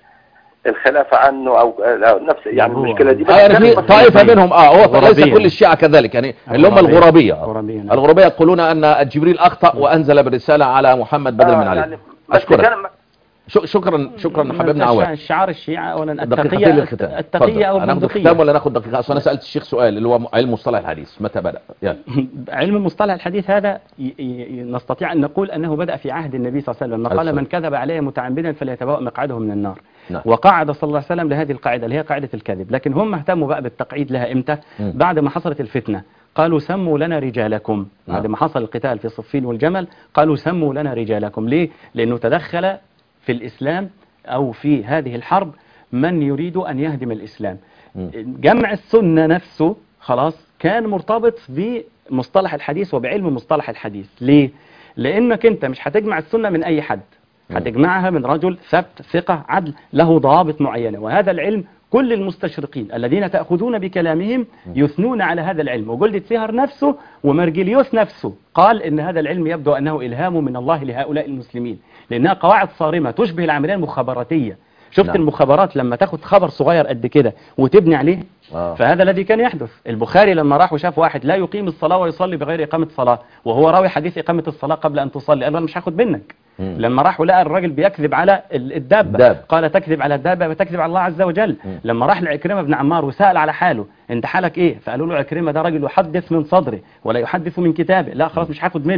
الخلافة عنه او أو نفس يعني هو- المشكلة دي آه يعني كان في المصريين- طائفة منهم اه هو ليس غربية. كل الشيعة كذلك يعني اللي هم غربية. الغربية غربية، نعم. الغربية يقولون أن جبريل أخطأ وأنزل بالرسالة على محمد بدل آه، من علي يعني بس أشكرك كان ش- شكرا شكرا حبيبنا عواد شعار الشيعة أولا دقيقتين التقية للختام التقية أو انا اخد المنطقية الختام ولا ناخد دقيقة اصل انا سألت الشيخ سؤال اللي هو علم مصطلح الحديث متى بدأ يلا علم مصطلح الحديث هذا ي- ي- نستطيع أن نقول أنه بدأ في عهد النبي صلى الله عليه وسلم قال السلام. من كذب عليه متعمدا فليتبوأ مقعده من النار نعم. وقعد صلى الله عليه وسلم لهذه القاعدة اللي هي قاعدة الكذب لكن هم اهتموا بقى بالتقعيد لها إمتى مم. بعد ما حصلت الفتنة قالوا سموا لنا رجالكم بعد نعم. ما حصل القتال في صفين والجمل قالوا سموا لنا رجالكم ليه لأنه تدخل في الإسلام أو في هذه الحرب من يريد أن يهدم الإسلام مم. جمع السنة نفسه خلاص كان مرتبط بمصطلح الحديث وبعلم مصطلح الحديث ليه؟ لأنك أنت مش هتجمع السنة من أي حد هتجمعها من رجل ثبت ثقة عدل له ضوابط معينة وهذا العلم كل المستشرقين الذين تأخذون بكلامهم يثنون على هذا العلم وجلدة سيهر نفسه ومرجليوس نفسه قال إن هذا العلم يبدو أنه إلهام من الله لهؤلاء المسلمين لأنها قواعد صارمة تشبه العملية المخابراتية شفت نعم. المخابرات لما تاخد خبر صغير قد كده وتبني عليه آه. فهذا الذي كان يحدث البخاري لما راح وشاف واحد لا يقيم الصلاة ويصلي بغير إقامة صلاة وهو راوي حديث إقامة الصلاة قبل أن تصلي قال له أنا مش هاخد منك مم. لما راح ولقى الراجل بيكذب على ال- الدابة الدابة. قال تكذب على الدابة وتكذب على الله عز وجل مم. لما راح لعكرمة بن عمار وسأل على حاله انت حالك ايه فقالوا له عكرمة ده راجل يحدث من صدره ولا يحدث من كتابه لا خلاص مش هاخد منه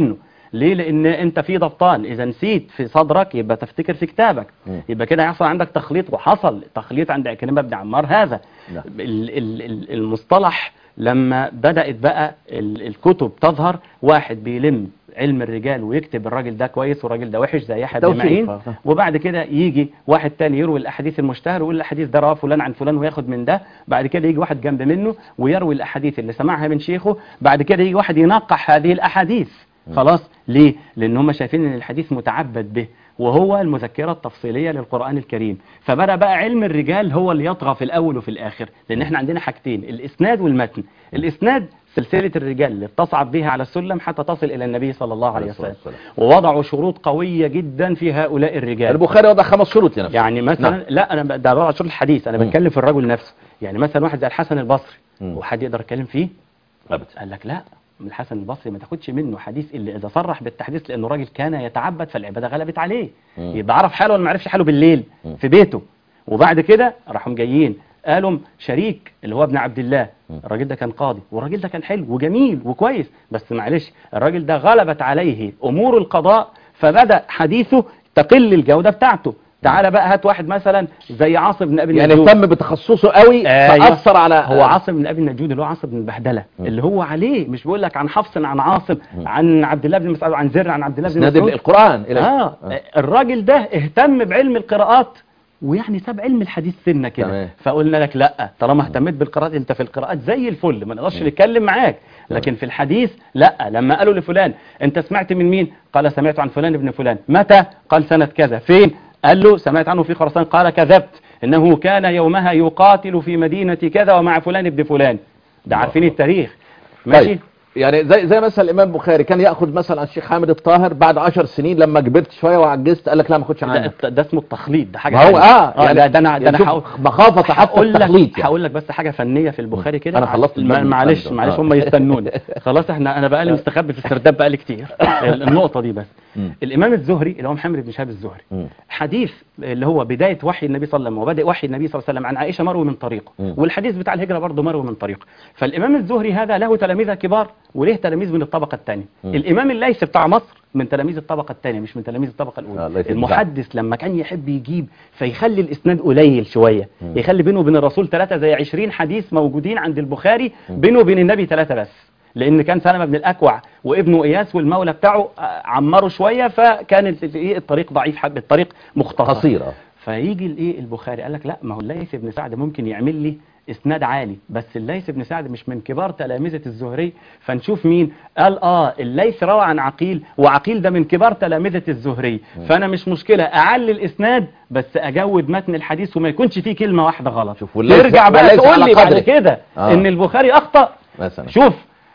ليه لان انت في ضبطان اذا نسيت في صدرك يبقى تفتكر في كتابك مم. يبقى كده يحصل عندك تخليط وحصل تخليط عند عكرمه بن عمار هذا نعم. ال- ال- ال- المصطلح لما بدأت بقى ال- الكتب تظهر واحد بيلم علم الرجال ويكتب الراجل ده كويس والراجل ده وحش زي يحيى بن توثيق. معين آه. وبعد كده يجي واحد تاني يروي الاحاديث المشتهره ويقول الاحاديث ده رواه فلان عن فلان وياخد من ده بعد كده يجي واحد جنب منه ويروي الاحاديث اللي سمعها من شيخه بعد كده يجي واحد ينقح هذه الاحاديث خلاص ليه لان هم شايفين ان الحديث متعبد به وهو المذكره التفصيليه للقران الكريم فبدا بقى علم الرجال هو اللي يطغى في الاول وفي الاخر لان احنا عندنا حاجتين الاسناد والمتن الاسناد سلسله الرجال اللي بتصعد بها على السلم حتى تصل الى النبي صلى الله عليه وسلم ووضعوا شروط قويه جدا في هؤلاء الرجال البخاري وضع خمس شروط لنفسه يعني مثلا نعم. لا انا ب- ده بقى شروط الحديث انا مم. بتكلم في الرجل نفسه يعني مثلا واحد زي الحسن البصري مم. وحد يقدر يتكلم فيه أبدا قال لك لا من الحسن البصري ما تاخدش منه حديث الا اذا صرح بالتحديث لانه راجل كان يتعبد فالعباده غلبت عليه مم. يبقى عرف حاله ولا ما عرفش حاله بالليل مم. في بيته وبعد كده راحوا جايين قالوا شريك اللي هو ابن عبد الله مم. الراجل ده كان قاضي والراجل ده كان حلو وجميل وكويس بس معلش الراجل ده غلبت عليه امور القضاء فبدا حديثه تقل الجوده بتاعته تعالى بقى هات واحد مثلا زي عاصم بن ابي يعني النجود. اهتم بتخصصه قوي أيوة. فاثر على هو عاصم بن ابي النجود اللي هو عاصم بن البهدله مم. اللي هو عليه مش بيقول لك عن حفص عن عاصم مم. عن عبد الله بن مسعود عن زر عن عبد الله بن اسناد مسعود القران اليه آه. الراجل ده اهتم بعلم القراءات ويعني ساب علم الحديث سنه كده تمام. فقلنا لك لا طالما اهتميت بالقراءات انت في القراءات زي الفل ما نقدرش نتكلم معاك لكن في الحديث لا لما قالوا لفلان انت سمعت من مين قال سمعت عن فلان ابن فلان متى قال سنه كذا فين قال له سمعت عنه في خراسان قال كذبت انه كان يومها يقاتل في مدينه كذا ومع فلان ابن فلان ده عارفين التاريخ ماشي طيب. يعني زي زي مثلا الامام البخاري كان ياخذ مثلا عن الشيخ حامد الطاهر بعد 10 سنين لما كبرت شويه وعجزت قال لك لا ما اخدش عنه ده, ده اسمه التخليط ده حاجه ما هو تانية. اه يعني ده, ده انا ده انا شوف هقول- مخافه حتى هقول لك التخليط يعني. هقول لك بس حاجه فنيه في البخاري كده أنا خلصت ما- الباب معلش الفني. معلش آه. هم يستنوني خلاص احنا انا بقى لي مستخبي في السرداب بقى لي كتير النقطه دي بس مم. الامام الزهري اللي هو محمد بن شهاب الزهري مم. حديث اللي هو بدايه وحي النبي صلى الله عليه وسلم وبدأ وحي النبي صلى الله عليه وسلم عن عائشه مروي من طريقه مم. والحديث بتاع الهجره برضه مروي من طريقه فالامام الزهري هذا له تلاميذ كبار وليه تلاميذ من الطبقه الثانيه مم. الامام الليثي بتاع مصر من تلاميذ الطبقه الثانيه مش من تلاميذ الطبقه آه، الاولى الليثي بن المحدث لما كان يحب يجيب فيخلي الاسناد قليل شويه مم. يخلي بينه وبين الرسول ثلاثه زي 20 حديث موجودين عند البخاري بينه وبين النبي ثلاثه بس لان كان سلمة بن الاكوع وابنه اياس والمولى بتاعه آه، عمروا شويه فكان ال- إيه الطريق ضعيف حب الطريق مختصر قصيره فيجي الايه البخاري قال لك لا ما هو الليث بن سعد ممكن يعمل لي اسناد عالي بس الليث بن سعد مش من كبار تلامذه الزهري فنشوف مين قال اه الليث روى عن عقيل وعقيل ده من كبار تلامذه الزهري فانا مش مشكله اعلي الاسناد بس اجود متن الحديث وما يكونش فيه كلمه واحده غلط شوف والليث- ترجع بقى والليث تقول على لي بعد قدره. كده آه. ان البخاري اخطا مثلا شوف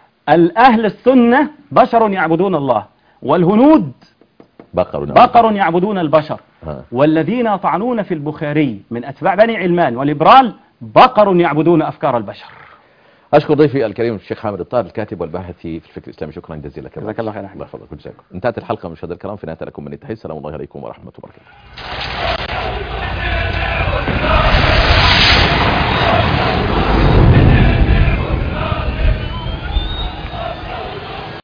الاهل السنه بشر يعبدون الله والهنود بقر بقر يعبدون البشر آه. والذين يطعنون في البخاري من أتباع بني علمان والإبرال بقر يعبدون أفكار البشر اشكر ضيفي الكريم الشيخ حامد الطاهر الكاتب والباحث في الفكر الاسلامي شكرا جزيلا كبير. جزاك الله خير يا الله يحفظك ويجزاكم انتهت الحلقه من شهد الكلام في نهايه لكم من التحيه السلام الله عليكم ورحمه الله وبركاته